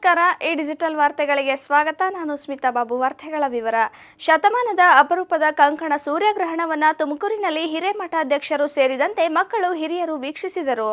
ನಮಸ್ಕಾರ ಈ ಡಿಜಿಟಲ್ ವಾರ್ತೆಗಳಿಗೆ ಸ್ವಾಗತ ನಾನು ಸ್ಮಿತಾ ಬಾಬು ವಾರ್ತೆಗಳ ವಿವರ ಶತಮಾನದ ಅಪರೂಪದ ಕಂಕಣ ಸೂರ್ಯಗ್ರಹಣವನ್ನು ತುಮಕೂರಿನಲ್ಲಿ ಹಿರೇಮಠಾಧ್ಯಕ್ಷರು ಸೇರಿದಂತೆ ಮಕ್ಕಳು ಹಿರಿಯರು ವೀಕ್ಷಿಸಿದರು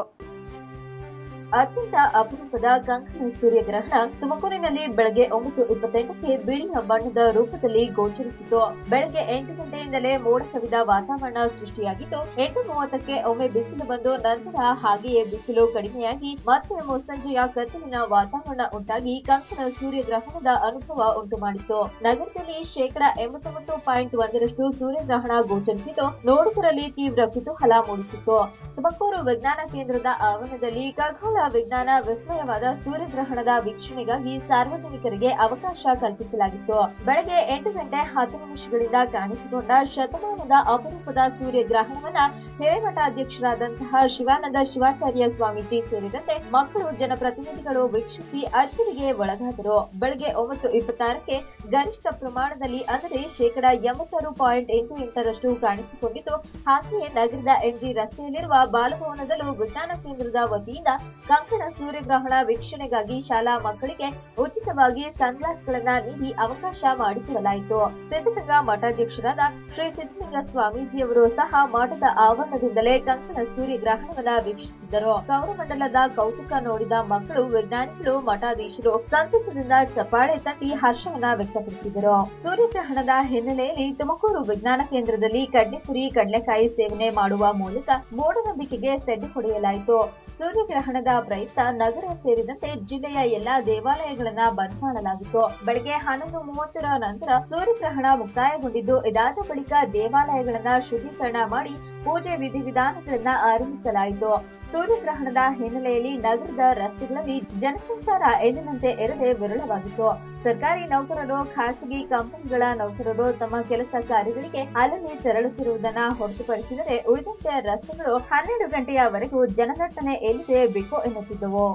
ಅತ್ಯಂತ ಅಪರೂಪದ ಕಂಕಣ ಸೂರ್ಯಗ್ರಹಣ ತುಮಕೂರಿನಲ್ಲಿ ಬೆಳಗ್ಗೆ ಒಂಬತ್ತು ಇಪ್ಪತ್ತೆಂಟಕ್ಕೆ ಬಿಳಿಯ ಬಣ್ಣದ ರೂಪದಲ್ಲಿ ಗೋಚರಿಸಿತು ಬೆಳಗ್ಗೆ ಎಂಟು ಗಂಟೆಯಿಂದಲೇ ಮೋಡ ಕವಿದ ವಾತಾವರಣ ಸೃಷ್ಟಿಯಾಗಿದ್ದು ಎಂಟು ಮೂವತ್ತಕ್ಕೆ ಒಮ್ಮೆ ಬಿಸಿಲು ಬಂದು ನಂತರ ಹಾಗೆಯೇ ಬಿಸಿಲು ಕಡಿಮೆಯಾಗಿ ಮತ್ತೆ ಮುಸ್ಸಂಜೆಯ ಕತ್ತಲಿನ ವಾತಾವರಣ ಉಂಟಾಗಿ ಕಂಕಣ ಸೂರ್ಯಗ್ರಹಣದ ಅನುಭವ ಉಂಟು ಮಾಡಿತು ನಗರದಲ್ಲಿ ಶೇಕಡಾ ಎಂಬತ್ತೊಂಬತ್ತು ಪಾಯಿಂಟ್ ಒಂದರಷ್ಟು ಸೂರ್ಯಗ್ರಹಣ ಗೋಚರಿಸಿದ್ದು ನೋಡುಗರಲ್ಲಿ ತೀವ್ರ ಕುತೂಹಲ ಮೂಡಿಸಿತು ತುಮಕೂರು ವಿಜ್ಞಾನ ಕೇಂದ್ರದ ಆವರಣದಲ್ಲಿ ಖಗೋಳ ವಿಜ್ಞಾನ ವಿಸ್ಮಯವಾದ ಸೂರ್ಯಗ್ರಹಣದ ವೀಕ್ಷಣೆಗಾಗಿ ಸಾರ್ವಜನಿಕರಿಗೆ ಅವಕಾಶ ಕಲ್ಪಿಸಲಾಗಿತ್ತು ಬೆಳಗ್ಗೆ ಎಂಟು ಗಂಟೆ ಹತ್ತು ನಿಮಿಷಗಳಿಂದ ಕಾಣಿಸಿಕೊಂಡ ಶತಮಾನದ ಅಪರೂಪದ ಸೂರ್ಯಗ್ರಹಣವನ್ನ ಹಿರೇಮಠಾಧ್ಯಕ್ಷರಾದಂತಹ ಶಿವಾನಂದ ಶಿವಾಚಾರ್ಯ ಸ್ವಾಮೀಜಿ ಸೇರಿದಂತೆ ಮಕ್ಕಳು ಜನಪ್ರತಿನಿಧಿಗಳು ವೀಕ್ಷಿಸಿ ಅಚ್ಚರಿಗೆ ಒಳಗಾದರು ಬೆಳಗ್ಗೆ ಒಂಬತ್ತು ಇಪ್ಪತ್ತಾರಕ್ಕೆ ಗರಿಷ್ಠ ಪ್ರಮಾಣದಲ್ಲಿ ಅಂದರೆ ಶೇಕಡಾ ಎಂಬತ್ತಾರು ಪಾಯಿಂಟ್ ಎಂಟು ಎಂಟರಷ್ಟು ಕಾಣಿಸಿಕೊಂಡಿತು ಹಾಗೆಯೇ ನಗರದ ಎಂಜಿ ರಸ್ತೆಯಲ್ಲಿರುವ ಬಾಲಭವನದಲ್ಲೂ ವಿಜ್ಞಾನ ಕೇಂದ್ರದ ವತಿಯಿಂದ ಕಂಕಣ ಸೂರ್ಯಗ್ರಹಣ ವೀಕ್ಷಣೆಗಾಗಿ ಶಾಲಾ ಮಕ್ಕಳಿಗೆ ಉಚಿತವಾಗಿ ಸನ್ಗ್ಲಾಸ್ಗಳನ್ನ ನೀಡಿ ಅವಕಾಶ ಮಾಡಿಕೊಡಲಾಯಿತು ಸಿದ್ಧಗಂಗಾ ಮಠಾಧ್ಯಕ್ಷರಾದ ಶ್ರೀ ಸಿದ್ಧಲಿಂಗ ಸ್ವಾಮೀಜಿಯವರು ಸಹ ಮಠದ ಆವರಣದಿಂದಲೇ ಕಂಕಣ ಸೂರ್ಯಗ್ರಹಣವನ್ನ ವೀಕ್ಷಿಸಿದರು ಸೌರಮಂಡಲದ ಕೌತುಕ ನೋಡಿದ ಮಕ್ಕಳು ವಿಜ್ಞಾನಿಗಳು ಮಠಾಧೀಶರು ಸಂತಸದಿಂದ ಚಪ್ಪಾಳೆ ತಟ್ಟಿ ಹರ್ಷವನ್ನ ವ್ಯಕ್ತಪಡಿಸಿದರು ಸೂರ್ಯಗ್ರಹಣದ ಹಿನ್ನೆಲೆಯಲ್ಲಿ ತುಮಕೂರು ವಿಜ್ಞಾನ ಕೇಂದ್ರದಲ್ಲಿ ಕಡ್ಲೆಪುರಿ ಕಡ್ಲೆಕಾಯಿ ಸೇವನೆ ಮಾಡುವ ಮೂಲಕ ಮೂಢನಂಬಿಕೆಗೆ ಸೆಡ್ಡು ಹೊಡೆಯಲಾಯಿತು ಸೂರ್ಯಗ್ರಹಣದ ಪ್ರಯುಕ್ತ ನಗರ ಸೇರಿದಂತೆ ಜಿಲ್ಲೆಯ ಎಲ್ಲಾ ದೇವಾಲಯಗಳನ್ನ ಬಂದ್ ಮಾಡಲಾಗಿತ್ತು ಬೆಳಗ್ಗೆ ಹನ್ನೊಂದು ಮೂವತ್ತರ ನಂತರ ಸೂರ್ಯಗ್ರಹಣ ಮುಕ್ತಾಯಗೊಂಡಿದ್ದು ಇದಾದ ಬಳಿಕ ದೇವಾಲಯಗಳನ್ನ ಶುದ್ಧೀಕರಣ ಮಾಡಿ ಪೂಜೆ ವಿಧಿವಿಧಾನಗಳನ್ನ ಆರಂಭಿಸಲಾಯಿತು ಸೂರ್ಯಗ್ರಹಣದ ಹಿನ್ನೆಲೆಯಲ್ಲಿ ನಗರದ ರಸ್ತೆಗಳಲ್ಲಿ ಜನಸಂಚಾರ ಎಂದಿನಂತೆ ಇರದೆ ವಿರಳವಾಗಿತ್ತು ಸರ್ಕಾರಿ ನೌಕರರು ಖಾಸಗಿ ಕಂಪನಿಗಳ ನೌಕರರು ತಮ್ಮ ಕೆಲಸ ಕಾರ್ಯಗಳಿಗೆ ಅಲ್ಲಲ್ಲಿ ತೆರಳುತ್ತಿರುವುದನ್ನ ಹೊರತುಪಡಿಸಿದರೆ ಉಳಿದಂತೆ ರಸ್ತೆಗಳು ಹನ್ನೆರಡು ಗಂಟೆಯವರೆಗೂ ಜನದಟ್ಟಣೆ ಎಲ್ಲಿದೆ ಬೇಕು ಎನ್ನುತ್ತಿದ್ದವು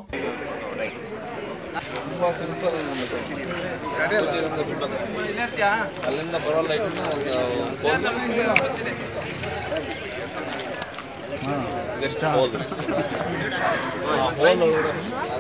ಅಲ್ಲಿಂದ ಬರೋ ಲೈಟ್ನ ಎಷ್ಟು ಹೋಲ್ ಹೋಲ್ ಒಳಗಡೆ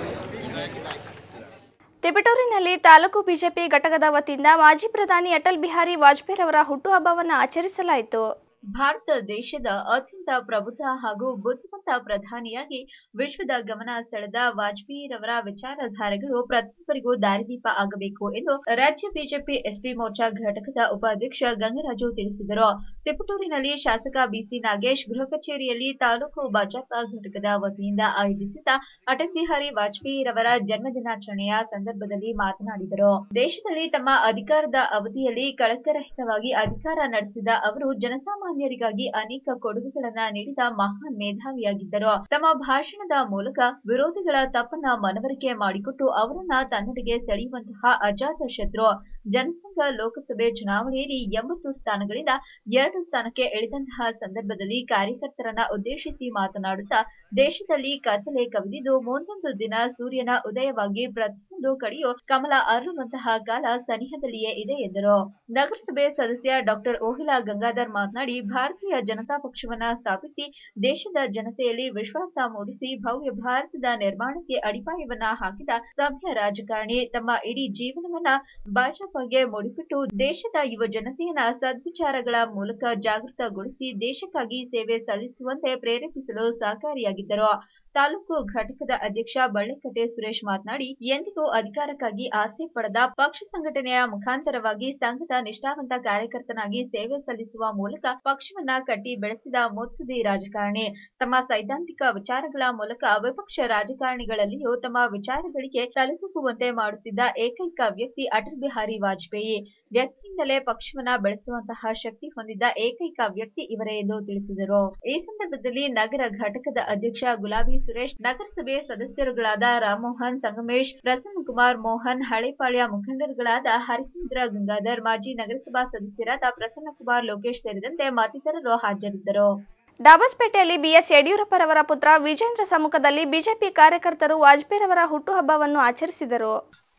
ತಿಪಟೂರಿನಲ್ಲಿ ತಾಲೂಕು ಬಿಜೆಪಿ ಘಟಕದ ವತಿಯಿಂದ ಮಾಜಿ ಪ್ರಧಾನಿ ಅಟಲ್ ಬಿಹಾರಿ ವಾಜಪೇಯಿ ಅವರ ಹುಟ್ಟುಹಬ್ಬವನ್ನು ಆಚರಿಸಲಾಯಿತು ಭಾರತ ದೇಶದ ಅತ್ಯಂತ ಪ್ರಬುದ್ಧ ಹಾಗೂ ಬುದ್ಧಿವಂತ ಪ್ರಧಾನಿಯಾಗಿ ವಿಶ್ವದ ಗಮನ ಸೆಳೆದ ವಾಜಪೇಯಿರವರ ವಿಚಾರಧಾರೆಗಳು ಪ್ರತಿಯೊಬ್ಬರಿಗೂ ದಾರಿದೀಪ ಆಗಬೇಕು ಎಂದು ರಾಜ್ಯ ಬಿಜೆಪಿ ಎಸ್ಪಿ ಮೋರ್ಚಾ ಘಟಕದ ಉಪಾಧ್ಯಕ್ಷ ಗಂಗರಾಜು ತಿಳಿಸಿದರು ತಿಪಟೂರಿನಲ್ಲಿ ಶಾಸಕ ಬಿಸಿ ನಾಗೇಶ್ ಗೃಹ ಕಚೇರಿಯಲ್ಲಿ ತಾಲೂಕು ಭಾಜಪ ಘಟಕದ ವತಿಯಿಂದ ಆಯೋಜಿಸಿದ್ದ ಅಟಲ್ ಬಿಹಾರಿ ವಾಜಪೇಯಿರವರ ಜನ್ಮದಿನಾಚರಣೆಯ ಸಂದರ್ಭದಲ್ಲಿ ಮಾತನಾಡಿದರು ದೇಶದಲ್ಲಿ ತಮ್ಮ ಅಧಿಕಾರದ ಅವಧಿಯಲ್ಲಿ ಕಳಕರಹಿತವಾಗಿ ಅಧಿಕಾರ ನಡೆಸಿದ ಅವರು ಜನಸಾಮಾನ್ಯರಿಗಾಗಿ ಅನೇಕ ಕೊಡುಗೆಗಳನ್ನ ನೀಡಿದ ಮಹಾನ್ ಮೇಧಾವಿಯಾಗಿದ್ದರು ತಮ್ಮ ಭಾಷಣದ ಮೂಲಕ ವಿರೋಧಿಗಳ ತಪ್ಪನ್ನ ಮನವರಿಕೆ ಮಾಡಿಕೊಟ್ಟು ಅವರನ್ನ ತನ್ನಡೆಗೆ ಸೆಳೆಯುವಂತಹ ಅಜಾತ ಶತ್ರು ಜನಸಂಘ ಲೋಕಸಭೆ ಚುನಾವಣೆಯಲ್ಲಿ ಎಂಬತ್ತು ಸ್ಥಾನಗಳಿಂದ ಎರಡು ಸ್ಥಾನಕ್ಕೆ ಇಳಿದಂತಹ ಸಂದರ್ಭದಲ್ಲಿ ಕಾರ್ಯಕರ್ತರನ್ನ ಉದ್ದೇಶಿಸಿ ಮಾತನಾಡುತ್ತಾ ದೇಶದಲ್ಲಿ ಕತ್ತಲೆ ಕವಿದಿದ್ದು ಮುಂದೊಂದು ದಿನ ಸೂರ್ಯನ ಉದಯವಾಗಿ ಪ್ರತಿಯೊಂದು ಕಡೆಯೂ ಕಮಲ ಅರಳುವಂತಹ ಕಾಲ ಸನಿಹದಲ್ಲಿಯೇ ಇದೆ ಎಂದರು ನಗರಸಭೆ ಸದಸ್ಯ ಡಾಕ್ಟರ್ ಓಹಿಲಾ ಗಂಗಾಧರ್ ಮಾತನಾಡಿ ಭಾರತೀಯ ಜನತಾ ಪಕ್ಷವನ್ನ ಸ್ಥಾಪಿಸಿ ದೇಶದ ಜನತೆಯಲ್ಲಿ ವಿಶ್ವಾಸ ಮೂಡಿಸಿ ಭವ್ಯ ಭಾರತದ ನಿರ್ಮಾಣಕ್ಕೆ ಅಡಿಪಾಯವನ್ನ ಹಾಕಿದ ಸಭ್ಯ ರಾಜಕಾರಣಿ ತಮ್ಮ ಇಡೀ ಜೀವನವನ್ನ ಭಾಜಪಗೆ ಮುಡಿಪಿಟ್ಟು ದೇಶದ ಯುವ ಜನತೆಯನ್ನ ಸದ್ವಿಚಾರಗಳ ಮೂಲಕ ಜಾಗೃತಗೊಳಿಸಿ ದೇಶಕ್ಕಾಗಿ ಸೇವೆ ಸಲ್ಲಿಸುವಂತೆ ಪ್ರೇರೇಪಿಸಲು ಸಹಕಾರಿಯಾಗಿದ್ದರು ತಾಲೂಕು ಘಟಕದ ಅಧ್ಯಕ್ಷ ಬಳ್ಳಿಕಟ್ಟೆ ಸುರೇಶ್ ಮಾತನಾಡಿ ಎಂದಿಗೂ ಅಧಿಕಾರಕ್ಕಾಗಿ ಆಸೆ ಪಡೆದ ಪಕ್ಷ ಸಂಘಟನೆಯ ಮುಖಾಂತರವಾಗಿ ಸಂಘದ ನಿಷ್ಠಾವಂತ ಕಾರ್ಯಕರ್ತನಾಗಿ ಸೇವೆ ಸಲ್ಲಿಸುವ ಮೂಲಕ ಪಕ್ಷವನ್ನ ಕಟ್ಟಿ ಬೆಳೆಸಿದ ಮುತ್ಸದಿ ರಾಜಕಾರಣಿ ತಮ್ಮ ಸೈದ್ಧಾಂತಿಕ ವಿಚಾರಗಳ ಮೂಲಕ ವಿಪಕ್ಷ ರಾಜಕಾರಣಿಗಳಲ್ಲಿಯೂ ತಮ್ಮ ವಿಚಾರಗಳಿಗೆ ತಲೆತೂಗುವಂತೆ ಮಾಡುತ್ತಿದ್ದ ಏಕೈಕ ವ್ಯಕ್ತಿ ಅಟಲ್ ಬಿಹಾರಿ ವಾಜಪೇಯಿ ವ್ಯಕ್ತಿಯಿಂದಲೇ ಪಕ್ಷವನ್ನ ಬೆಳೆಸುವಂತಹ ಶಕ್ತಿ ಹೊಂದಿದ್ದ ಏಕೈಕ ವ್ಯಕ್ತಿ ಇವರೇ ಎಂದು ತಿಳಿಸಿದರು ಈ ಸಂದರ್ಭದಲ್ಲಿ ನಗರ ಘಟಕದ ಅಧ್ಯಕ್ಷ ಗುಲಾಬಿ ಸುರೇಶ್ ನಗರಸಭೆ ಸದಸ್ಯರುಗಳಾದ ರಾಮಮೋಹನ್ ಸಂಗಮೇಶ್ ಪ್ರಸನ್ನಕುಮಾರ್ ಮೋಹನ್ ಹಳೆಪಾಳ್ಯ ಮುಖಂಡರುಗಳಾದ ಹರಿಸಮುದ್ರ ಗಂಗಾಧರ್ ಮಾಜಿ ನಗರಸಭಾ ಸದಸ್ಯರಾದ ಪ್ರಸನ್ನಕುಮಾರ್ ಲೋಕೇಶ್ ಸೇರಿದಂತೆ ಮತ್ತಿತರರು ಹಾಜರಿದ್ದರು ಡಾಬಸ್ಪೇಟೆಯಲ್ಲಿ ಬಿಎಸ್ ಯಡಿಯೂರಪ್ಪರವರ ಪುತ್ರ ವಿಜೇಂದ್ರ ಸಮ್ಮುಖದಲ್ಲಿ ಬಿಜೆಪಿ ಕಾರ್ಯಕರ್ತರು ವಾಜಪೇಯಿರವರ ಹುಟ್ಟುಹಬ್ಬವನ್ನು ಆಚರಿಸಿದರು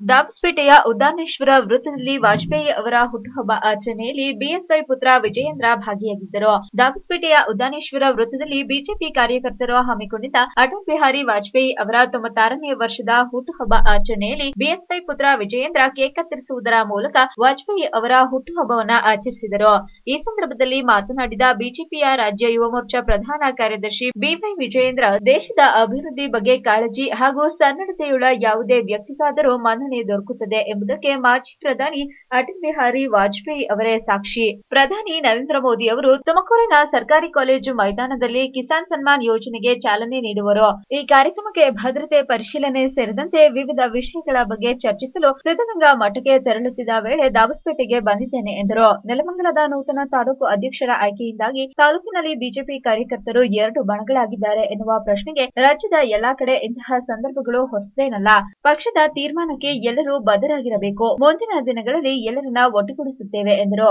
ದಾಬಸ್ಪೇಟೆಯ ಉದ್ದಾನೇಶ್ವರ ವೃತ್ತದಲ್ಲಿ ವಾಜಪೇಯಿ ಅವರ ಹುಟ್ಟುಹಬ್ಬ ಆಚರಣೆಯಲ್ಲಿ ಬಿಎಸ್ವೈ ಪುತ್ರ ವಿಜಯೇಂದ್ರ ಭಾಗಿಯಾಗಿದ್ದರು ದಾಬಸ್ಪೇಟೆಯ ಉದ್ದಾನೇಶ್ವರ ವೃತ್ತದಲ್ಲಿ ಬಿಜೆಪಿ ಕಾರ್ಯಕರ್ತರು ಹಮ್ಮಿಕೊಂಡಿದ್ದ ಅಟಲ್ ಬಿಹಾರಿ ವಾಜಪೇಯಿ ಅವರ ತೊಂಬತ್ತಾರನೇ ವರ್ಷದ ಹುಟ್ಟುಹಬ್ಬ ಆಚರಣೆಯಲ್ಲಿ ಬಿಎಸ್ವೈ ಪುತ್ರ ವಿಜಯೇಂದ್ರ ಕೇಕ್ ಕತ್ತರಿಸುವುದರ ಮೂಲಕ ವಾಜಪೇಯಿ ಅವರ ಹುಟ್ಟುಹಬ್ಬವನ್ನ ಆಚರಿಸಿದರು ಈ ಸಂದರ್ಭದಲ್ಲಿ ಮಾತನಾಡಿದ ಬಿಜೆಪಿಯ ರಾಜ್ಯ ಯುವ ಮೋರ್ಚಾ ಪ್ರಧಾನ ಕಾರ್ಯದರ್ಶಿ ಬಿವೈ ವಿಜಯೇಂದ್ರ ದೇಶದ ಅಭಿವೃದ್ಧಿ ಬಗ್ಗೆ ಕಾಳಜಿ ಹಾಗೂ ಸನ್ನಡತೆಯುಳ್ಳ ಯಾವುದೇ ವ್ಯಕ್ತಿಗಾದರೂ ಮನ್ನಣೆ ದೊರಕುತ್ತದೆ ಎಂಬುದಕ್ಕೆ ಮಾಜಿ ಪ್ರಧಾನಿ ಅಟಲ್ ಬಿಹಾರಿ ವಾಜಪೇಯಿ ಅವರೇ ಸಾಕ್ಷಿ ಪ್ರಧಾನಿ ನರೇಂದ್ರ ಮೋದಿ ಅವರು ತುಮಕೂರಿನ ಸರ್ಕಾರಿ ಕಾಲೇಜು ಮೈದಾನದಲ್ಲಿ ಕಿಸಾನ್ ಸನ್ಮಾನ್ ಯೋಜನೆಗೆ ಚಾಲನೆ ನೀಡುವರು ಈ ಕಾರ್ಯಕ್ರಮಕ್ಕೆ ಭದ್ರತೆ ಪರಿಶೀಲನೆ ಸೇರಿದಂತೆ ವಿವಿಧ ವಿಷಯಗಳ ಬಗ್ಗೆ ಚರ್ಚಿಸಲು ಸಿದ್ಧಗಂಗಾ ಮಠಕ್ಕೆ ತೆರಳುತ್ತಿದ್ದ ವೇಳೆ ದಾಬಸ್ಪೇಟೆಗೆ ಬಂದಿದ್ದೇನೆ ಎಂದರು ನೆಲಮಂಗಲದ ನೂತನ ತಾಲೂಕು ಅಧ್ಯಕ್ಷರ ಆಯ್ಕೆಯಿಂದಾಗಿ ತಾಲೂಕಿನಲ್ಲಿ ಬಿಜೆಪಿ ಕಾರ್ಯಕರ್ತರು ಎರಡು ಬಣಗಳಾಗಿದ್ದಾರೆ ಎನ್ನುವ ಪ್ರಶ್ನೆಗೆ ರಾಜ್ಯದ ಎಲ್ಲಾ ಕಡೆ ಇಂತಹ ಸಂದರ್ಭಗಳು ಹೊಸದೇನಲ್ಲ ಪಕ್ಷದ ತೀರ್ಮಾನಕ್ಕೆ ಎಲ್ಲರೂ ಬದ್ಧರಾಗಿರಬೇಕು ಮುಂದಿನ ದಿನಗಳಲ್ಲಿ ಎಲ್ಲರನ್ನ ಒಟ್ಟುಗೂಡಿಸುತ್ತೇವೆ ಎಂದರು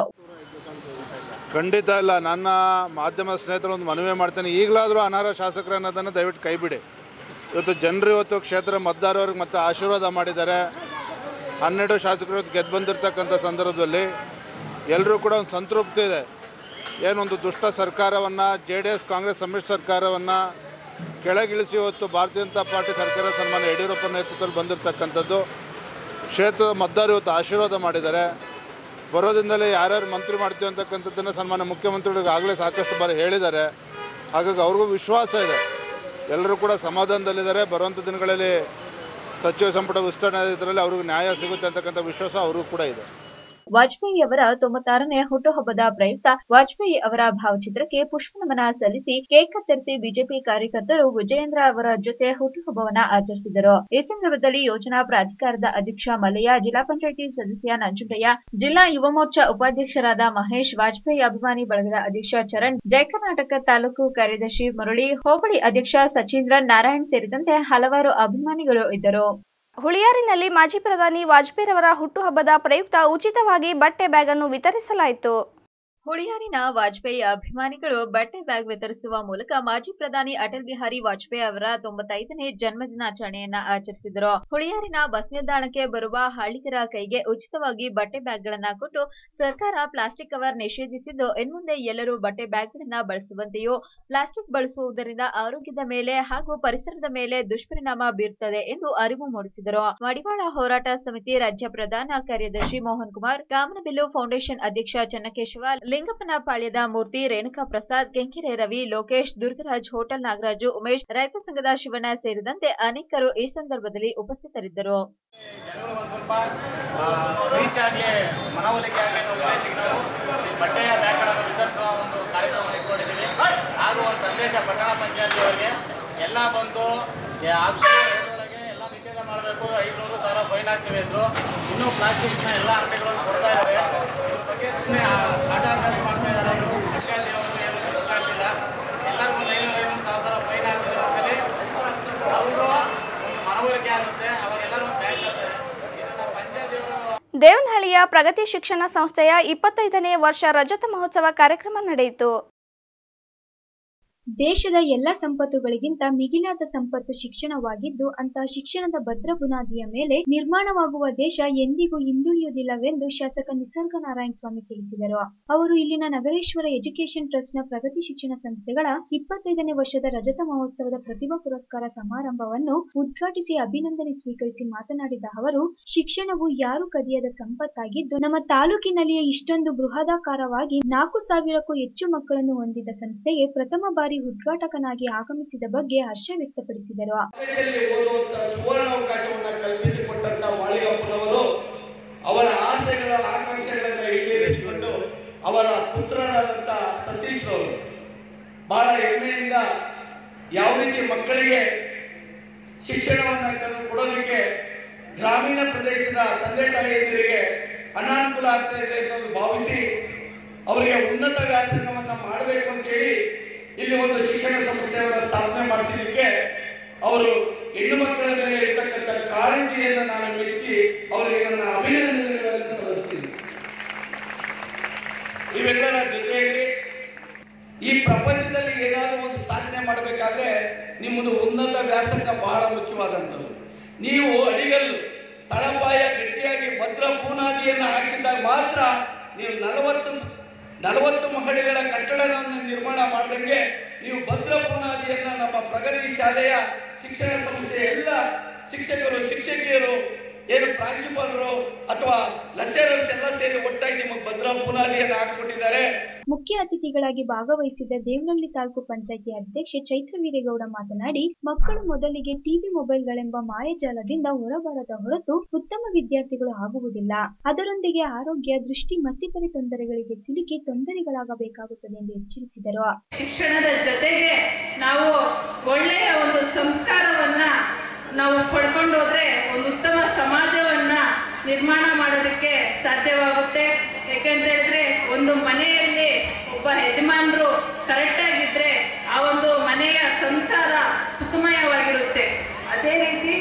ಖಂಡಿತ ಇಲ್ಲ ನನ್ನ ಮಾಧ್ಯಮ ಸ್ನೇಹಿತರು ಒಂದು ಮನವಿ ಮಾಡ್ತೇನೆ ಈಗಲಾದರೂ ಅನರ್ಹ ಶಾಸಕರು ಅನ್ನೋದನ್ನು ದಯವಿಟ್ಟು ಕೈ ಬಿಡಿ ಇವತ್ತು ಜನರು ಇವತ್ತು ಕ್ಷೇತ್ರ ಮತದಾರವ್ರಿಗೆ ಮತ್ತೆ ಆಶೀರ್ವಾದ ಮಾಡಿದ್ದಾರೆ ಹನ್ನೆರಡು ಶಾಸಕರು ಇವತ್ತು ಗೆದ್ದು ಬಂದಿರತಕ್ಕಂಥ ಸಂದರ್ಭದಲ್ಲಿ ಎಲ್ಲರೂ ಕೂಡ ಒಂದು ಸಂತೃಪ್ತಿ ಇದೆ ಏನೊಂದು ದುಷ್ಟ ಸರ್ಕಾರವನ್ನು ಜೆ ಡಿ ಎಸ್ ಕಾಂಗ್ರೆಸ್ ಸಮ್ಮಿಶ್ರ ಸರ್ಕಾರವನ್ನು ಕೆಳಗಿಳಿಸಿ ಇವತ್ತು ಭಾರತೀಯ ಜನತಾ ಪಾರ್ಟಿ ಸರ್ಕಾರ ಸನ್ಮಾನ ಯಡಿಯೂರಪ್ಪ ನೇತೃತ್ವದಲ್ಲಿ ಬಂದಿರತಕ್ಕಂಥದ್ದು ಕ್ಷೇತ್ರದ ಮತದಾರರು ಇವತ್ತು ಆಶೀರ್ವಾದ ಮಾಡಿದ್ದಾರೆ ಬರೋದ್ರಿಂದಲೇ ಯಾರ್ಯಾರು ಮಂತ್ರಿ ಮಾಡ್ತೀವಿ ಅಂತಕ್ಕಂಥದ್ದನ್ನು ಸನ್ಮಾನ್ಯ ಮುಖ್ಯಮಂತ್ರಿಗಳಿಗೆ ಆಗಲೇ ಸಾಕಷ್ಟು ಬಾರಿ ಹೇಳಿದ್ದಾರೆ ಹಾಗಾಗಿ ಅವ್ರಿಗೂ ವಿಶ್ವಾಸ ಇದೆ ಎಲ್ಲರೂ ಕೂಡ ಸಮಾಧಾನದಲ್ಲಿದ್ದಾರೆ ಬರುವಂಥ ದಿನಗಳಲ್ಲಿ ಸಚಿವ ಸಂಪುಟ ವಿಸ್ತರಣೆ ಇದರಲ್ಲಿ ಅವ್ರಿಗೆ ನ್ಯಾಯ ಸಿಗುತ್ತೆ ಅಂತಕ್ಕಂಥ ವಿಶ್ವಾಸ ಅವ್ರಿಗೂ ಕೂಡ ಇದೆ ವಾಜಪೇಯಿ ಅವರ ತೊಂಬತ್ತಾರನೇ ಹುಟ್ಟುಹಬ್ಬದ ಪ್ರಯುಕ್ತ ವಾಜಪೇಯಿ ಅವರ ಭಾವಚಿತ್ರಕ್ಕೆ ಪುಷ್ಪನಮನ ಸಲ್ಲಿಸಿ ಕೇಕ್ ಕತ್ತರಿಸಿ ಬಿಜೆಪಿ ಕಾರ್ಯಕರ್ತರು ವಿಜಯೇಂದ್ರ ಅವರ ಜೊತೆ ಹುಟ್ಟುಹಬ್ಬವನ್ನ ಆಚರಿಸಿದರು ಈ ಸಂದರ್ಭದಲ್ಲಿ ಯೋಜನಾ ಪ್ರಾಧಿಕಾರದ ಅಧ್ಯಕ್ಷ ಮಲ್ಲಯ್ಯ ಜಿಲ್ಲಾ ಪಂಚಾಯಿತಿ ಸದಸ್ಯ ನಂಜುಂಡಯ್ಯ ಜಿಲ್ಲಾ ಯುವ ಮೋರ್ಚಾ ಉಪಾಧ್ಯಕ್ಷರಾದ ಮಹೇಶ್ ವಾಜಪೇಯಿ ಅಭಿಮಾನಿ ಬಳಗದ ಅಧ್ಯಕ್ಷ ಚರಣ್ ಜಯ ಕರ್ನಾಟಕ ತಾಲೂಕು ಕಾರ್ಯದರ್ಶಿ ಮುರಳಿ ಹೋಬಳಿ ಅಧ್ಯಕ್ಷ ಸಚೀಂದ್ರನ್ ನಾರಾಯಣ್ ಸೇರಿದಂತೆ ಹಲವಾರು ಅಭಿಮಾನಿಗಳು ಇದ್ದರು ಹುಳಿಯಾರಿನಲ್ಲಿ ಮಾಜಿ ಪ್ರಧಾನಿ ವಾಜಪೇಯಿರವರ ಹುಟ್ಟುಹಬ್ಬದ ಪ್ರಯುಕ್ತ ಉಚಿತವಾಗಿ ಬಟ್ಟೆ ಬ್ಯಾಗ್ ಅನ್ನು ವಿತರಿಸಲಾಯಿತು ಹುಳಿಯಾರಿನ ವಾಜಪೇಯಿ ಅಭಿಮಾನಿಗಳು ಬಟ್ಟೆ ಬ್ಯಾಗ್ ವಿತರಿಸುವ ಮೂಲಕ ಮಾಜಿ ಪ್ರಧಾನಿ ಅಟಲ್ ಬಿಹಾರಿ ವಾಜಪೇಯಿ ಅವರ ತೊಂಬತ್ತೈದನೇ ಜನ್ಮದಿನಾಚರಣೆಯನ್ನ ಆಚರಿಸಿದರು ಹುಳಿಯಾರಿನ ಬಸ್ ನಿಲ್ದಾಣಕ್ಕೆ ಬರುವ ಹಳ್ಳಿಗರ ಕೈಗೆ ಉಚಿತವಾಗಿ ಬಟ್ಟೆ ಬ್ಯಾಗ್ಗಳನ್ನ ಕೊಟ್ಟು ಸರ್ಕಾರ ಪ್ಲಾಸ್ಟಿಕ್ ಕವರ್ ನಿಷೇಧಿಸಿದ್ದು ಇನ್ಮುಂದೆ ಎಲ್ಲರೂ ಬಟ್ಟೆ ಬ್ಯಾಗ್ಗಳನ್ನ ಬಳಸುವಂತೆಯೂ ಪ್ಲಾಸ್ಟಿಕ್ ಬಳಸುವುದರಿಂದ ಆರೋಗ್ಯದ ಮೇಲೆ ಹಾಗೂ ಪರಿಸರದ ಮೇಲೆ ದುಷ್ಪರಿಣಾಮ ಬೀರುತ್ತದೆ ಎಂದು ಅರಿವು ಮೂಡಿಸಿದರು ಮಡಿವಾಳ ಹೋರಾಟ ಸಮಿತಿ ರಾಜ್ಯ ಪ್ರಧಾನ ಕಾರ್ಯದರ್ಶಿ ಮೋಹನ್ ಕುಮಾರ್ ಕಾಮನಬಿಲ್ಲು ಫೌಂಡೇಶನ್ ಅಧ್ಯಕ್ಷ ಚನ್ನಕೇಶವ ಲಿಂಗಪ್ಪನ ಪಾಳ್ಯದ ಮೂರ್ತಿ ರೇಣುಕಾ ಪ್ರಸಾದ್ ಕೆಂಕೆರೆ ರವಿ ಲೋಕೇಶ್ ದುರ್ಗರಾಜ್ ಹೋಟೆಲ್ ನಾಗರಾಜು ಉಮೇಶ್ ರೈತ ಸಂಘದ ಶಿವಣ್ಣ ಸೇರಿದಂತೆ ಅನೇಕರು ಈ ಸಂದರ್ಭದಲ್ಲಿ ಉಪಸ್ಥಿತರಿದ್ದರು ಜನಗಳು ಒಂದು ಸ್ವಲ್ಪ ರೀಚ್ ಆಗಲಿ ಮನವೊಲಿಕೆ ಆಗಲಿ ಅನ್ನೋ ಉದ್ದೇಶಕ್ಕೆ ನಾವು ಈ ಬಟ್ಟೆಯ ಬ್ಯಾಗ್ಗಳನ್ನು ವಿತರಿಸುವ ಒಂದು ಕಾರ್ಯಕ್ರಮ ಇಟ್ಕೊಂಡಿದ್ದೀವಿ ಹಾಗೂ ಒಂದು ಸಂದೇಶ ಪಟ್ಟಣ ಪಂಚಾಯತಿಯವರಿಗೆ ಎಲ್ಲ ಬಂದು ಯಾ- ಆಗ್ಲೇ ಹೇಳೋಳಗೆ ಎಲ್ಲ ನಿಷೇಧ ಮಾಡಬೇಕು ಐದುನೂರು ಸಾವಿರ ಫೈನ್ ಹಾಕ್ತೀವಿ ಅಂದರು ಇನ್ನೂ ಪ್ಲಾಸ್ಟಿಕ್ನ ಎಲ್ಲ ಅಂಗಡಿಗಳನ್ನು ಕೊಡ್ತಾ ಇದ್ದಾರೆ ಇದ್ರ ಬಗ್ಗೆ ಸುಮ್ಮನೆ ಕಾಟಾಚಾರಿ ಮಾಡ್ತಾ ಇದ್ದಾರೆ ಇವರು ಪಂಚಾಯತಿಯವರು ಏನು ಗೊತ್ತಾಗ್ತಿಲ್ಲ ಎಲ್ಲರಿಗೂ ಒಂದು ಐನೂರು ಐನೂರು ಸಾವಿರ ಫೈನ್ ಹಾಕಿದ್ರೆ ಒಂದ್ಸಲಿ ಅವರು ಒಂದು ಮನವರಿಕೆ ಆಗುತ್ತೆ ಅವಾಗೆಲ್ಲರೂ ಬ್ಯಾಗ್ ತರ್ತಾರೆ ಇದನ್ನ ಪಂಚಾಯತಿಯವರು ದೇವನಹಳ್ಳಿಯ ಪ್ರಗತಿ ಶಿಕ್ಷಣ ಸಂಸ್ಥೆಯ ಇಪ್ಪತ್ತೈದನೇ ವರ್ಷ ರಜತ ಮಹೋತ್ಸವ ಕಾರ್ಯಕ್ರಮ ನಡೆಯಿತು ದೇಶದ ಎಲ್ಲ ಸಂಪತ್ತುಗಳಿಗಿಂತ ಮಿಗಿಲಾದ ಸಂಪತ್ತು ಶಿಕ್ಷಣವಾಗಿದ್ದು ಅಂತಹ ಶಿಕ್ಷಣದ ಭದ್ರ ಬುನಾದಿಯ ಮೇಲೆ ನಿರ್ಮಾಣವಾಗುವ ದೇಶ ಎಂದಿಗೂ ಹಿಂದುಳಿಯುವುದಿಲ್ಲವೆಂದು ಶಾಸಕ ನಿಸರ್ಗ ನಾರಾಯಣ ಸ್ವಾಮಿ ತಿಳಿಸಿದರು ಅವರು ಇಲ್ಲಿನ ನಗರೇಶ್ವರ ಎಜುಕೇಷನ್ ಟ್ರಸ್ಟ್ನ ಪ್ರಗತಿ ಶಿಕ್ಷಣ ಸಂಸ್ಥೆಗಳ ಇಪ್ಪತ್ತೈದನೇ ವರ್ಷದ ರಜತ ಮಹೋತ್ಸವದ ಪ್ರತಿಭಾ ಪುರಸ್ಕಾರ ಸಮಾರಂಭವನ್ನು ಉದ್ಘಾಟಿಸಿ ಅಭಿನಂದನೆ ಸ್ವೀಕರಿಸಿ ಮಾತನಾಡಿದ ಅವರು ಶಿಕ್ಷಣವು ಯಾರು ಕದಿಯದ ಸಂಪತ್ತಾಗಿದ್ದು ನಮ್ಮ ತಾಲೂಕಿನಲ್ಲಿಯೇ ಇಷ್ಟೊಂದು ಬೃಹದಾಕಾರವಾಗಿ ನಾಲ್ಕು ಸಾವಿರಕ್ಕೂ ಹೆಚ್ಚು ಮಕ್ಕಳನ್ನು ಹೊಂದಿದ ಸಂಸ್ಥೆಗೆ ಪ್ರಥಮ ಬಾರಿ ಉದ್ಘಾಟಕನಾಗಿ ಆಗಮಿಸಿದ ಬಗ್ಗೆ ಹರ್ಷ ವ್ಯಕ್ತಪಡಿಸಿದರು ಕಾಲೇಜಲ್ಲಿ ಓದುವಂತ ಸುವರ್ಣಾವಕಾಶವನ್ನ ಕಲ್ಪಿಸಿಕೊಟ್ಟಂತ ಮಾಳಿಗಪ್ಪನವರು ಅವರ ಆಸೆಗಳ ಆಕಾಂಕ್ಷೆಗಳನ್ನು ಈಡೇರಿಸಿಕೊಂಡು ಅವರ ಪುತ್ರರಾದಂತ ಸತೀಶ್ ಅವರು ಬಹಳ ಹೆಮ್ಮೆಯಿಂದ ಯಾವ ರೀತಿ ಮಕ್ಕಳಿಗೆ ಶಿಕ್ಷಣವನ್ನ ಕಲ್- ಕೊಡೋದಕ್ಕೆ ಗ್ರಾಮೀಣ ಪ್ರದೇಶದ ತಂದೆ ತಾಯಿಯಂದಿರಿಗೆ ಅನಾನುಕೂಲ ಆಗ್ತಾ ಇದೆ ಅಂತ ಭಾವಿಸಿ ಅವರಿಗೆ ಉನ್ನತ ವ್ಯಾಸಂಗವನ್ನ ಮಾಡಬೇಕು ಅಂತೇಳಿ ಇಲ್ಲಿ ಒಂದು ಶಿಕ್ಷಣ ಸಂಸ್ಥೆಯವರ ಸ್ಥಾಪನೆ ಮಾಡಿಸಿದ್ದಕ್ಕೆ ಅವರು ಹೆಣ್ಣು ಮಕ್ಕಳ ಮೇಲೆ ಇರ್ತಕ್ಕಂಥ ಕಾಳಜಿಯನ್ನು ನಾನು ಮೆಚ್ಚಿ ಅವರಿಗೆ ನನ್ನ ಅಭಿನಂದನೆಗಳನ್ನು ಸಲ್ಲಿಸ್ತೀನಿ ಇವೆಲ್ಲರ ಜೊತೆಯಲ್ಲಿ ಈ ಪ್ರಪಂಚದಲ್ಲಿ ಏನಾದರೂ ಒಂದು ಸಾಧನೆ ಮಾಡಬೇಕಾದ್ರೆ ನಿಮ್ಮದು ಉನ್ನತ ವ್ಯಾಸಂಗ ಬಹಳ ಮುಖ್ಯವಾದಂಥದ್ದು ನೀವು ಅಡಿಗಲ್ಲು ತಳಪಾಯ ಗಟ್ಟಿಯಾಗಿ ಭದ್ರ ಬುನಾದಿಯನ್ನು ಹಾಕಿದಾಗ ಮಾತ್ರ ನೀವು ನಲವತ್ತು ನಲವತ್ತು ಮಹಡಿಗಳ ಕಟ್ಟಡವನ್ನು ನಿರ್ಮಾಣ ಮಾಡಿದಂಗೆ ನೀವು ಭದ್ರ ಬುನಾದಿಯನ್ನು ನಮ್ಮ ಪ್ರಗತಿ ಶಾಲೆಯ ಶಿಕ್ಷಣ ಸಂಸ್ಥೆಯ ಎಲ್ಲ ಶಿಕ್ಷಕರು ಶಿಕ್ಷಕಿಯರು ಏನು ಪ್ರಾಂಶುಪಾಲರು ಅಥವಾ ಲೆಕ್ಚರರ್ಸ್ ಎಲ್ಲ ಸೇರಿ ಒಟ್ಟಾಗಿ ನಿಮಗೆ ಭದ್ರ ಬುನಾದಿಯನ್ನು ಹಾಕಿಕೊಟ್ಟಿದ್ದಾರೆ ಮುಖ್ಯ ಅತಿಥಿಗಳಾಗಿ ಭಾಗವಹಿಸಿದ್ದ ದೇವನಹಳ್ಳಿ ತಾಲೂಕು ಪಂಚಾಯಿತಿ ಅಧ್ಯಕ್ಷೆ ಚೈತ್ರ ವೀರೇಗೌಡ ಮಾತನಾಡಿ ಮಕ್ಕಳು ಮೊದಲಿಗೆ ಟಿವಿ ಮೊಬೈಲ್ಗಳೆಂಬ ಮಾಯಜಾಲದಿಂದ ಹೊರಬರದ ಹೊರತು ಉತ್ತಮ ವಿದ್ಯಾರ್ಥಿಗಳು ಆಗುವುದಿಲ್ಲ ಅದರೊಂದಿಗೆ ಆರೋಗ್ಯ ದೃಷ್ಟಿ ಮತ್ತಿತರೆ ತೊಂದರೆಗಳಿಗೆ ಸಿಲುಕಿ ತೊಂದರೆಗಳಾಗಬೇಕಾಗುತ್ತದೆ ಎಂದು ಎಚ್ಚರಿಸಿದರು ಶಿಕ್ಷಣದ ಜೊತೆಗೆ ನಾವು ಒಳ್ಳೆಯ ಒಂದು ಸಂಸ್ಕಾರವನ್ನ ನಾವು ಪಡ್ಕೊಂಡು ಹೋದ್ರೆ ಒಂದು ಉತ್ತಮ ಸಮಾಜವನ್ನ ನಿರ್ಮಾಣ ಮಾಡೋದಕ್ಕೆ ಸಾಧ್ಯವಾಗುತ್ತೆ ಯಾಕೆಂತ ಹೇಳಿದ್ರೆ ಒಂದು ಮನೆಯಲ್ಲಿ ಒಬ್ಬ ಯಜಮಾನರು ಕರೆಕ್ಟ್ ಆಗಿದ್ರೆ ಆ ಒಂದು ಮನೆಯ ಸಂಸಾರ ಸುಖಮಯವಾಗಿರುತ್ತೆ ಅದೇ ರೀತಿ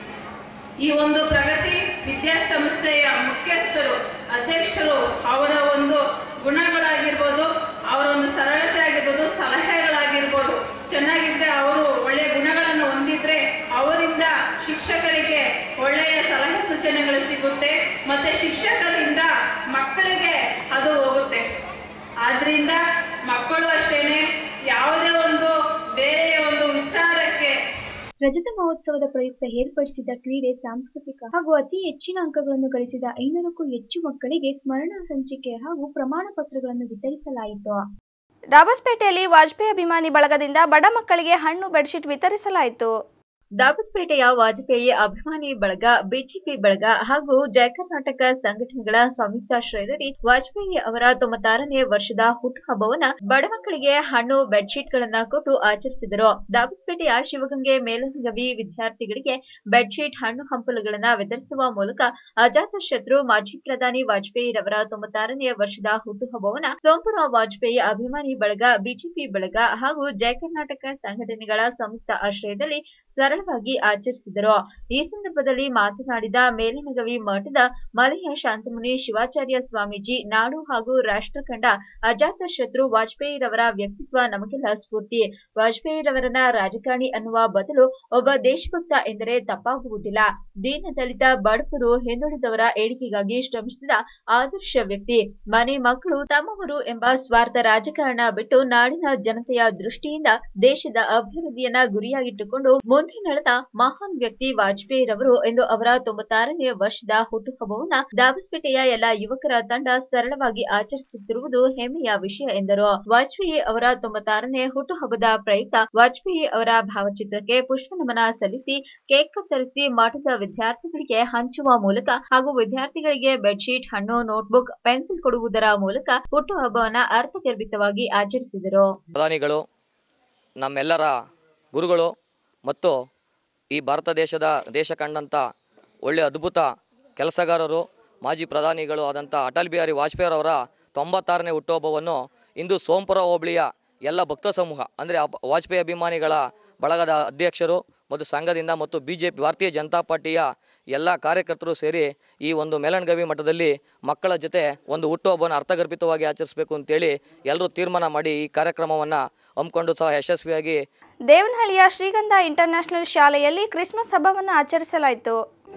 ಈ ಒಂದು ಪ್ರಗತಿ ವಿದ್ಯಾಸಂಸ್ಥೆಯ ಮುಖ್ಯಸ್ಥರು ಅಧ್ಯಕ್ಷರು ಅವರ ಒಂದು ಗುಣಗಳಾಗಿರ್ಬೋದು ಅವರ ಒಂದು ಸರಳತೆ ಆಗಿರ್ಬೋದು ಸಲಹೆಗಳಾಗಿರ್ಬೋದು ಚೆನ್ನಾಗಿದ್ರೆ ಅವರು ಒಳ್ಳೆಯ ಗುಣಗಳನ್ನು ಹೊಂದಿದ್ರೆ ಅವರಿಂದ ಶಿಕ್ಷಕರಿಗೆ ಒಳ್ಳೆಯ ಸಲಹೆ ಸೂಚನೆಗಳು ಸಿಗುತ್ತೆ ಮತ್ತೆ ಶಿಕ್ಷಕರಿಂದ ಮಕ್ಕಳಿಗೆ ಅದು ಹೋಗುತ್ತೆ ಆದ್ರಿಂದ ಮಕ್ಕಳು ಅಷ್ಟೇನೆ ಯಾವುದೇ ಒಂದು ಬೇರೆಯ ಒಂದು ವಿಚಾರಕ್ಕೆ ರಜತ ಮಹೋತ್ಸವದ ಪ್ರಯುಕ್ತ ಏರ್ಪಡಿಸಿದ ಕ್ರೀಡೆ ಸಾಂಸ್ಕೃತಿಕ ಹಾಗೂ ಅತಿ ಹೆಚ್ಚಿನ ಅಂಕಗಳನ್ನು ಗಳಿಸಿದ ಐನೂರಕ್ಕೂ ಹೆಚ್ಚು ಮಕ್ಕಳಿಗೆ ಸ್ಮರಣ ಸಂಚಿಕೆ ಹಾಗೂ ಪ್ರಮಾಣ ಪತ್ರಗಳನ್ನು ವಿತರಿಸಲಾಯಿತು ಡಾಬಸ್ಪೇಟೆಯಲ್ಲಿ ವಾಜಪೇಯಿ ಅಭಿಮಾನಿ ಬಳಗದಿಂದ ಬಡ ಮಕ್ಕಳಿಗೆ ಹಣ್ಣು ಬೆಡ್ಶೀಟ್ ವಿತರಿಸಲಾಯಿತು ದಾಬಸ್ಪೇಟೆಯ ವಾಜಪೇಯಿ ಅಭಿಮಾನಿ ಬಳಗ ಬಿಜೆಪಿ ಬಳಗ ಹಾಗೂ ಜಯ ಕರ್ನಾಟಕ ಸಂಘಟನೆಗಳ ಸಂಯುಕ್ತಾಶ್ರಯದಲ್ಲಿ ವಾಜಪೇಯಿ ಅವರ ತೊಂಬತ್ತಾರನೇ ವರ್ಷದ ಹುಟ್ಟುಹಬ್ಬವನ್ನ ಬಡ ಮಕ್ಕಳಿಗೆ ಹಣ್ಣು ಬೆಡ್ಶೀಟ್ ಗಳನ್ನ ಕೊಟ್ಟು ಆಚರಿಸಿದರು ದಾಬಸ್ಪೇಟೆಯ ಶಿವಗಂಗೆ ಮೇಲನಗವಿ ವಿದ್ಯಾರ್ಥಿಗಳಿಗೆ ಬೆಡ್ಶೀಟ್ ಹಣ್ಣು ಹಂಪಲುಗಳನ್ನ ವಿತರಿಸುವ ಮೂಲಕ ಅಜಾತ ಶತ್ರು ಮಾಜಿ ಪ್ರಧಾನಿ ವಾಜಪೇಯಿ ರವರ ತೊಂಬತ್ತಾರನೇ ವರ್ಷದ ಹುಟ್ಟುಹಬ್ಬವನ್ನ ಸೋಂಪುರ ವಾಜಪೇಯಿ ಅಭಿಮಾನಿ ಬಳಗ ಬಿಜೆಪಿ ಬಳಗ ಹಾಗೂ ಜಯ ಕರ್ನಾಟಕ ಸಂಘಟನೆಗಳ ಸಂಯುಕ್ತ ಆಶ್ರಯದಲ್ಲಿ ಸರಳವಾಗಿ ಆಚರಿಸಿದರು ಈ ಸಂದರ್ಭದಲ್ಲಿ ಮಾತನಾಡಿದ ಮೇಲನಗವಿ ಮಠದ ಮಲೆಯ ಶಾಂತಮುನಿ ಶಿವಾಚಾರ್ಯ ಸ್ವಾಮೀಜಿ ನಾಡು ಹಾಗೂ ರಾಷ್ಟ್ರ ಕಂಡ ಅಜಾತ ಶತ್ರು ವಾಜಪೇಯಿರವರ ವ್ಯಕ್ತಿತ್ವ ನಮಗೆಲ್ಲ ಸ್ಫೂರ್ತಿ ವಾಜಪೇಯಿರವರನ್ನ ರಾಜಕಾರಣಿ ಅನ್ನುವ ಬದಲು ಒಬ್ಬ ದೇಶಭಕ್ತ ಎಂದರೆ ತಪ್ಪಾಗುವುದಿಲ್ಲ ದೀನದಲಿತ ಬಡವರು ಹಿಂದುಳಿದವರ ಏಳಿಗೆಗಾಗಿ ಶ್ರಮಿಸಿದ ಆದರ್ಶ ವ್ಯಕ್ತಿ ಮನೆ ಮಕ್ಕಳು ತಮ್ಮವರು ಎಂಬ ಸ್ವಾರ್ಥ ರಾಜಕಾರಣ ಬಿಟ್ಟು ನಾಡಿನ ಜನತೆಯ ದೃಷ್ಟಿಯಿಂದ ದೇಶದ ಅಭಿವೃದ್ಧಿಯನ್ನ ಗುರಿಯಾಗಿಟ್ಟುಕೊಂಡು ಮುಂದೆ ನಡೆದ ಮಹಾನ್ ವ್ಯಕ್ತಿ ವಾಜಪೇಯಿರವರು ಎಂದು ಅವರ ತೊಂಬತ್ತಾರನೇ ವರ್ಷದ ಹುಟ್ಟುಹಬ್ಬವನ್ನ ದಾಬಸ್ಪೇಟೆಯ ಎಲ್ಲ ಯುವಕರ ತಂಡ ಸರಳವಾಗಿ ಆಚರಿಸುತ್ತಿರುವುದು ಹೆಮ್ಮೆಯ ವಿಷಯ ಎಂದರು ವಾಜಪೇಯಿ ಅವರ ತೊಂಬತ್ತಾರನೇ ಹುಟ್ಟುಹಬ್ಬದ ಪ್ರಯುಕ್ತ ವಾಜಪೇಯಿ ಅವರ ಭಾವಚಿತ್ರಕ್ಕೆ ಪುಷ್ಪನಮನ ಸಲ್ಲಿಸಿ ಕೇಕ್ ಕತ್ತರಿಸಿ ಮಠದ ವಿದ್ಯಾರ್ಥಿಗಳಿಗೆ ಹಂಚುವ ಮೂಲಕ ಹಾಗೂ ವಿದ್ಯಾರ್ಥಿಗಳಿಗೆ ಬೆಡ್ಶೀಟ್ ಹಣ್ಣು ನೋಟ್ಬುಕ್ ಪೆನ್ಸಿಲ್ ಕೊಡುವುದರ ಮೂಲಕ ಹುಟ್ಟುಹಬ್ಬವನ್ನ ಅರ್ಥಗರ್ಭಿತವಾಗಿ ಆಚರಿಸಿದರು ಪ್ರಧಾನಿಗಳು ನಮ್ಮೆಲ್ಲರ ಗುರುಗಳು ಮತ್ತು ಈ ಭಾರತ ದೇಶದ ದೇಶ ಕಂಡಂಥ ಒಳ್ಳೆಯ ಅದ್ಭುತ ಕೆಲಸಗಾರರು ಮಾಜಿ ಪ್ರಧಾನಿಗಳು ಆದಂಥ ಅಟಲ್ ಬಿಹಾರಿ ವಾಜಪೇಯಿರವರ ತೊಂಬತ್ತಾರನೇ ಹುಟ್ಟುಹಬ್ಬವನ್ನು ಇಂದು ಸೋಂಪುರ ಹೋಬಳಿಯ ಎಲ್ಲ ಭಕ್ತ ಸಮೂಹ ಅಂದರೆ ವಾಜಪೇಯಿ ಅಭಿಮಾನಿಗಳ ಬಳಗದ ಅಧ್ಯಕ್ಷರು ಮತ್ತು ಸಂಘದಿಂದ ಮತ್ತು ಬಿ ಜೆ ಪಿ ಭಾರತೀಯ ಜನತಾ ಪಾರ್ಟಿಯ ಎಲ್ಲ ಕಾರ್ಯಕರ್ತರು ಸೇರಿ ಈ ಒಂದು ಮೇಲಣಗವಿ ಮಠದಲ್ಲಿ ಮಕ್ಕಳ ಜೊತೆ ಒಂದು ಹುಟ್ಟುಹಬ್ಬವನ್ನು ಅರ್ಥಗರ್ಭಿತವಾಗಿ ಆಚರಿಸಬೇಕು ಅಂತೇಳಿ ಎಲ್ಲರೂ ತೀರ್ಮಾನ ಮಾಡಿ ಈ ಕಾರ್ಯಕ್ರಮವನ್ನು ಹಮ್ಮಿಕೊಂಡು ಸಹ ಯಶಸ್ವಿಯಾಗಿ ದೇವನಹಳ್ಳಿಯ ಶ್ರೀಗಂಧ ಇಂಟರ್ನ್ಯಾಷನಲ್ ಶಾಲೆಯಲ್ಲಿ ಕ್ರಿಸ್ಮಸ್ ಹಬ್ಬವನ್ನು ಆಚರಿಸಲಾಯಿತು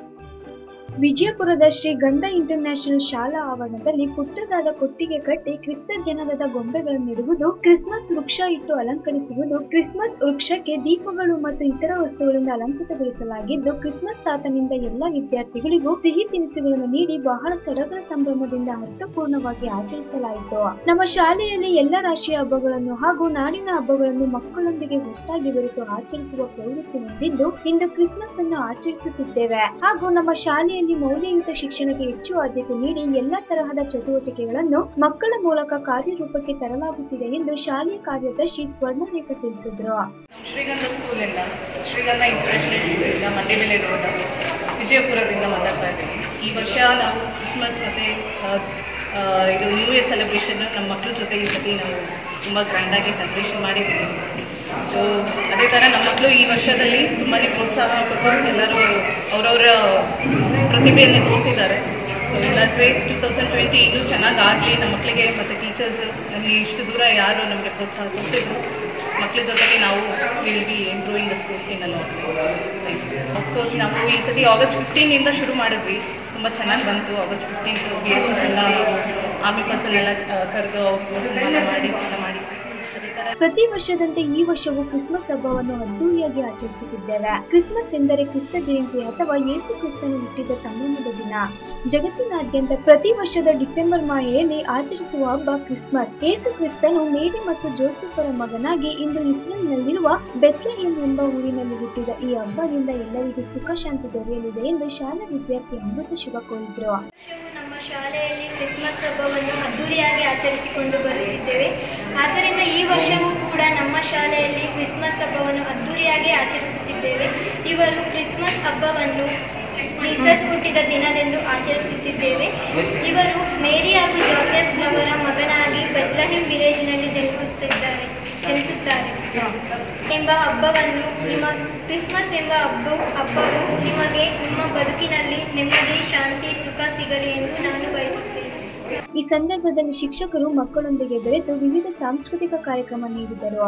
ವಿಜಯಪುರದ ಶ್ರೀ ಗಂಧ ಇಂಟರ್ನ್ಯಾಷನಲ್ ಶಾಲಾ ಆವರಣದಲ್ಲಿ ಪುಟ್ಟದಾದ ಕೊಟ್ಟಿಗೆ ಕಟ್ಟಿ ಕ್ರಿಸ್ತ ಜನನದ ಗೊಂಬೆಗಳನ್ನಿಡುವುದು ಕ್ರಿಸ್ಮಸ್ ವೃಕ್ಷ ಇಟ್ಟು ಅಲಂಕರಿಸುವುದು ಕ್ರಿಸ್ಮಸ್ ವೃಕ್ಷಕ್ಕೆ ದೀಪಗಳು ಮತ್ತು ಇತರ ವಸ್ತುಗಳಿಂದ ಅಲಂಕೃತಗೊಳಿಸಲಾಗಿದ್ದು ಕ್ರಿಸ್ಮಸ್ ತಾತನಿಂದ ಎಲ್ಲ ವಿದ್ಯಾರ್ಥಿಗಳಿಗೂ ಸಿಹಿ ತಿನಿಸುಗಳನ್ನು ನೀಡಿ ಬಹಳ ಸಡಗರ ಸಂಭ್ರಮದಿಂದ ಅರ್ಥಪೂರ್ಣವಾಗಿ ಆಚರಿಸಲಾಯಿತು ನಮ್ಮ ಶಾಲೆಯಲ್ಲಿ ಎಲ್ಲ ರಾಷ್ಟ್ರೀಯ ಹಬ್ಬಗಳನ್ನು ಹಾಗೂ ನಾಡಿನ ಹಬ್ಬಗಳನ್ನು ಮಕ್ಕಳೊಂದಿಗೆ ಒಟ್ಟಾಗಿ ಬೆರೆತು ಆಚರಿಸುವ ಪ್ರವೃತ್ತಿ ಹೊಂದಿದ್ದು ಇಂದು ಕ್ರಿಸ್ಮಸ್ ಅನ್ನು ಆಚರಿಸುತ್ತಿದ್ದೇವೆ ಹಾಗೂ ನಮ್ಮ ಶಾಲೆಯಲ್ಲಿ ಮೌಲ್ಯಯುತ ಶಿಕ್ಷಣಕ್ಕೆ ಹೆಚ್ಚು ಆದ್ಯತೆ ನೀಡಿ ಎಲ್ಲಾ ತರಹದ ಚಟುವಟಿಕೆಗಳನ್ನು ಮಕ್ಕಳ ಮೂಲಕ ಕಾರ್ಯರೂಪಕ್ಕೆ ತರಲಾಗುತ್ತಿದೆ ಎಂದು ಶಾಲೆಯ ಕಾರ್ಯದರ್ಶಿ ಸ್ವರ್ಣರೇಖಾ ತಿಳಿಸಿದ್ರು ಶ್ರೀಗಂಧ ಸ್ಕೂಲಿಂದ ಶ್ರೀಗಂಧ ಇಂಟರ್ನ್ಯಾಷನಲ್ ಸ್ಕೂಲಿಂದ ಮಂಡಿಬೆಲೆ ರೋಡ್ ವಿಜಯಪುರದಿಂದ ಮಾತಾಡ್ತಾ ಇದ್ದೀನಿ ಈ ವರ್ಷ ನಾವು ಕ್ರಿಸ್ಮಸ್ ಮತ್ತು ಇದು ನ್ಯೂ ಇಯರ್ ಸೆಲೆಬ್ರೇಷನ್ ನಮ್ಮ ಮಕ್ಕಳ ಜೊತೆ ಈ ಸತಿ ನಾವು ತುಂಬ ಗ್ರ್ಯಾಂಡಾಗಿ ಸೆಲೆಬ್ರೇಷನ್ ಮಾಡಿದ್ದೀವಿ ಸೊ ಅದೇ ಥರ ನಮ್ಮ ಮಕ್ಕಳು ಈ ವರ್ಷದಲ್ಲಿ ತುಂಬಾ ಪ್ರೋತ್ಸಾಹ ಕೊಟ್ಟು ಎಲ್ಲರೂ ಅವರವರ ಪ್ರತಿಭೆಯನ್ನು ತೋರಿಸಿದ್ದಾರೆ so in that way two thousand twenty ಇನ್ನೂ ಚೆನ್ನಾಗಿ ಆಗಲಿ ನಮ್ಮ ಮಕ್ಕಳಿಗೆ ಮತ್ತು ಟೀಚರ್ಸ್ ನಮಗೆ ಇಷ್ಟು ದೂರ ಯಾರು ನಮಗೆ ಪ್ರೋತ್ಸಾಹ ಕೊಡ್ತಿದ್ರು ಮಕ್ಕಳ ಜೊತೆಗೆ ನಾವು will be improving the school in uh of course ನಾವು ಈ ಸತಿ ಆಗಸ್ಟ್ ಫಿಫ್ಟೀನಿಂದ ಶುರು ಮಾಡಿದ್ವಿ ತುಂಬ ಚೆನ್ನಾಗಿ ಬಂತು ಆಗಸ್ಟ್ ಫಿಫ್ಟೀನ್ತ್ ಬಿ ಎಸ್ ಎಲ್ಲ ನಾವು ಆರ್ಮಿ ಪರ್ಸನ್ ಎಲ್ಲ ಕರೆದು ಕೋರ್ಸ್ ಎಲ್ಲ ಮಾಡಿ ಎಲ್ಲ ಮಾಡಿದ್ವಿ ಅದೇ ಥರ ಪ್ರತಿ ವರ್ಷದಂತೆ ಈ ವರ್ಷವೂ ಕ್ರಿಸ್ಮಸ್ ಹಬ್ಬವನ್ನು ಅದ್ದೂರಿಯಾಗಿ ಆಚರಿಸುತ್ತಿದ್ದೇವೆ ಕ್ರಿಸ್ಮಸ್ ಎಂದರೆ ಕ್ರಿಸ್ತ ಜಯಂತಿ ಅಥವಾ ಯೇಸು ಕ್ರಿಸ್ತನು ಹುಟ್ಟಿದ ಸಂಭ್ರಮದ ದಿನ ಜಗತ್ತಿನಾದ್ಯಂತ ಪ್ರತಿ ವರ್ಷದ ಡಿಸೆಂಬರ್ ಮಾಹೆಯಲ್ಲಿ ಆಚರಿಸುವ ಹಬ್ಬ ಕ್ರಿಸ್ಮಸ್ ಯೇಸು ಕ್ರಿಸ್ತನು ಮೇರಿ ಮತ್ತು ಜೋಸೆಫರ ಮಗನಾಗಿ ಇಂದು ಇಸ್ರೇಲ್ನಲ್ಲಿರುವ ಬೆತ್ಲೆಹೇಮ್ ಎಂಬ ಊರಿನಲ್ಲಿ ಹುಟ್ಟಿದ ಈ ಹಬ್ಬದಿಂದ ಎಲ್ಲರಿಗೂ ಸುಖ ಶಾಂತಿ ದೊರೆಯಲಿದೆ ಎಂದು ಶಾಲಾ ವಿದ್ಯಾರ್ಥಿ ಅಮೃತ ಶುಭ ಕೋರಿದ್ರು ವರ್ಷವೂ ನಮ್ಮ ಶಾಲೆಯಲ್ಲಿ ಕ್ರಿಸ್ಮಸ್ ಹಬ್ಬವನ್ನು ಅದ್ದೂರಿಯಾಗಿ ಆಚರಿಸಿಕೊಂಡು ಬರುತ್ತಿದ್ದೇವೆ ಆದ್ದರಿಂದ ಈ ವರ್ಷವೂ ಕೂಡ ನಮ್ಮ ಶಾಲೆಯಲ್ಲಿ ಕ್ರಿಸ್ಮಸ್ ಹಬ್ಬವನ್ನು ಅದ್ದೂರಿಯಾಗಿ ಆಚರಿಸುತ್ತಿದ್ದೇವೆ ಇವರು ಕ್ರಿಸ್ಮಸ್ ಹಬ್ಬವನ್ನು ಜೀಸಸ್ ಹುಟ್ಟಿದ ದಿನದಂದು ಆಚರಿಸುತ್ತಿದ್ದೇವೆ ಇವರು ಮೇರಿ ಹಾಗೂ ಜೋಸೆಫ್ ರವರ ಮಗನಾಗಿ ಬೆತ್ಲಹಿಮ್ ವಿಲೇಜ್ನಲ್ಲಿ ಜನಿಸುತ್ತಿದ್ದಾರೆ ಜನಿಸುತ್ತಾರೆ ಎಂಬ ಹಬ್ಬವನ್ನು ನಿಮ್ಮ ಕ್ರಿಸ್ಮಸ್ ಎಂಬ ಹಬ್ಬ ಹಬ್ಬವು ನಿಮಗೆ ನಿಮ್ಮ ಬದುಕಿನಲ್ಲಿ ನೆಮ್ಮದಿ ಶಾಂತಿ ಸುಖ ಸಿಗಲಿ ಎಂದು ನಾನು ಬಯಸುತ್ತೇನೆ ಈ ಸಂದರ್ಭದಲ್ಲಿ ಶಿಕ್ಷಕರು ಮಕ್ಕಳೊಂದಿಗೆ ಬೆರೆತು ವಿವಿಧ ಸಾಂಸ್ಕೃತಿಕ ಕಾರ್ಯಕ್ರಮ ನೀಡಿದರು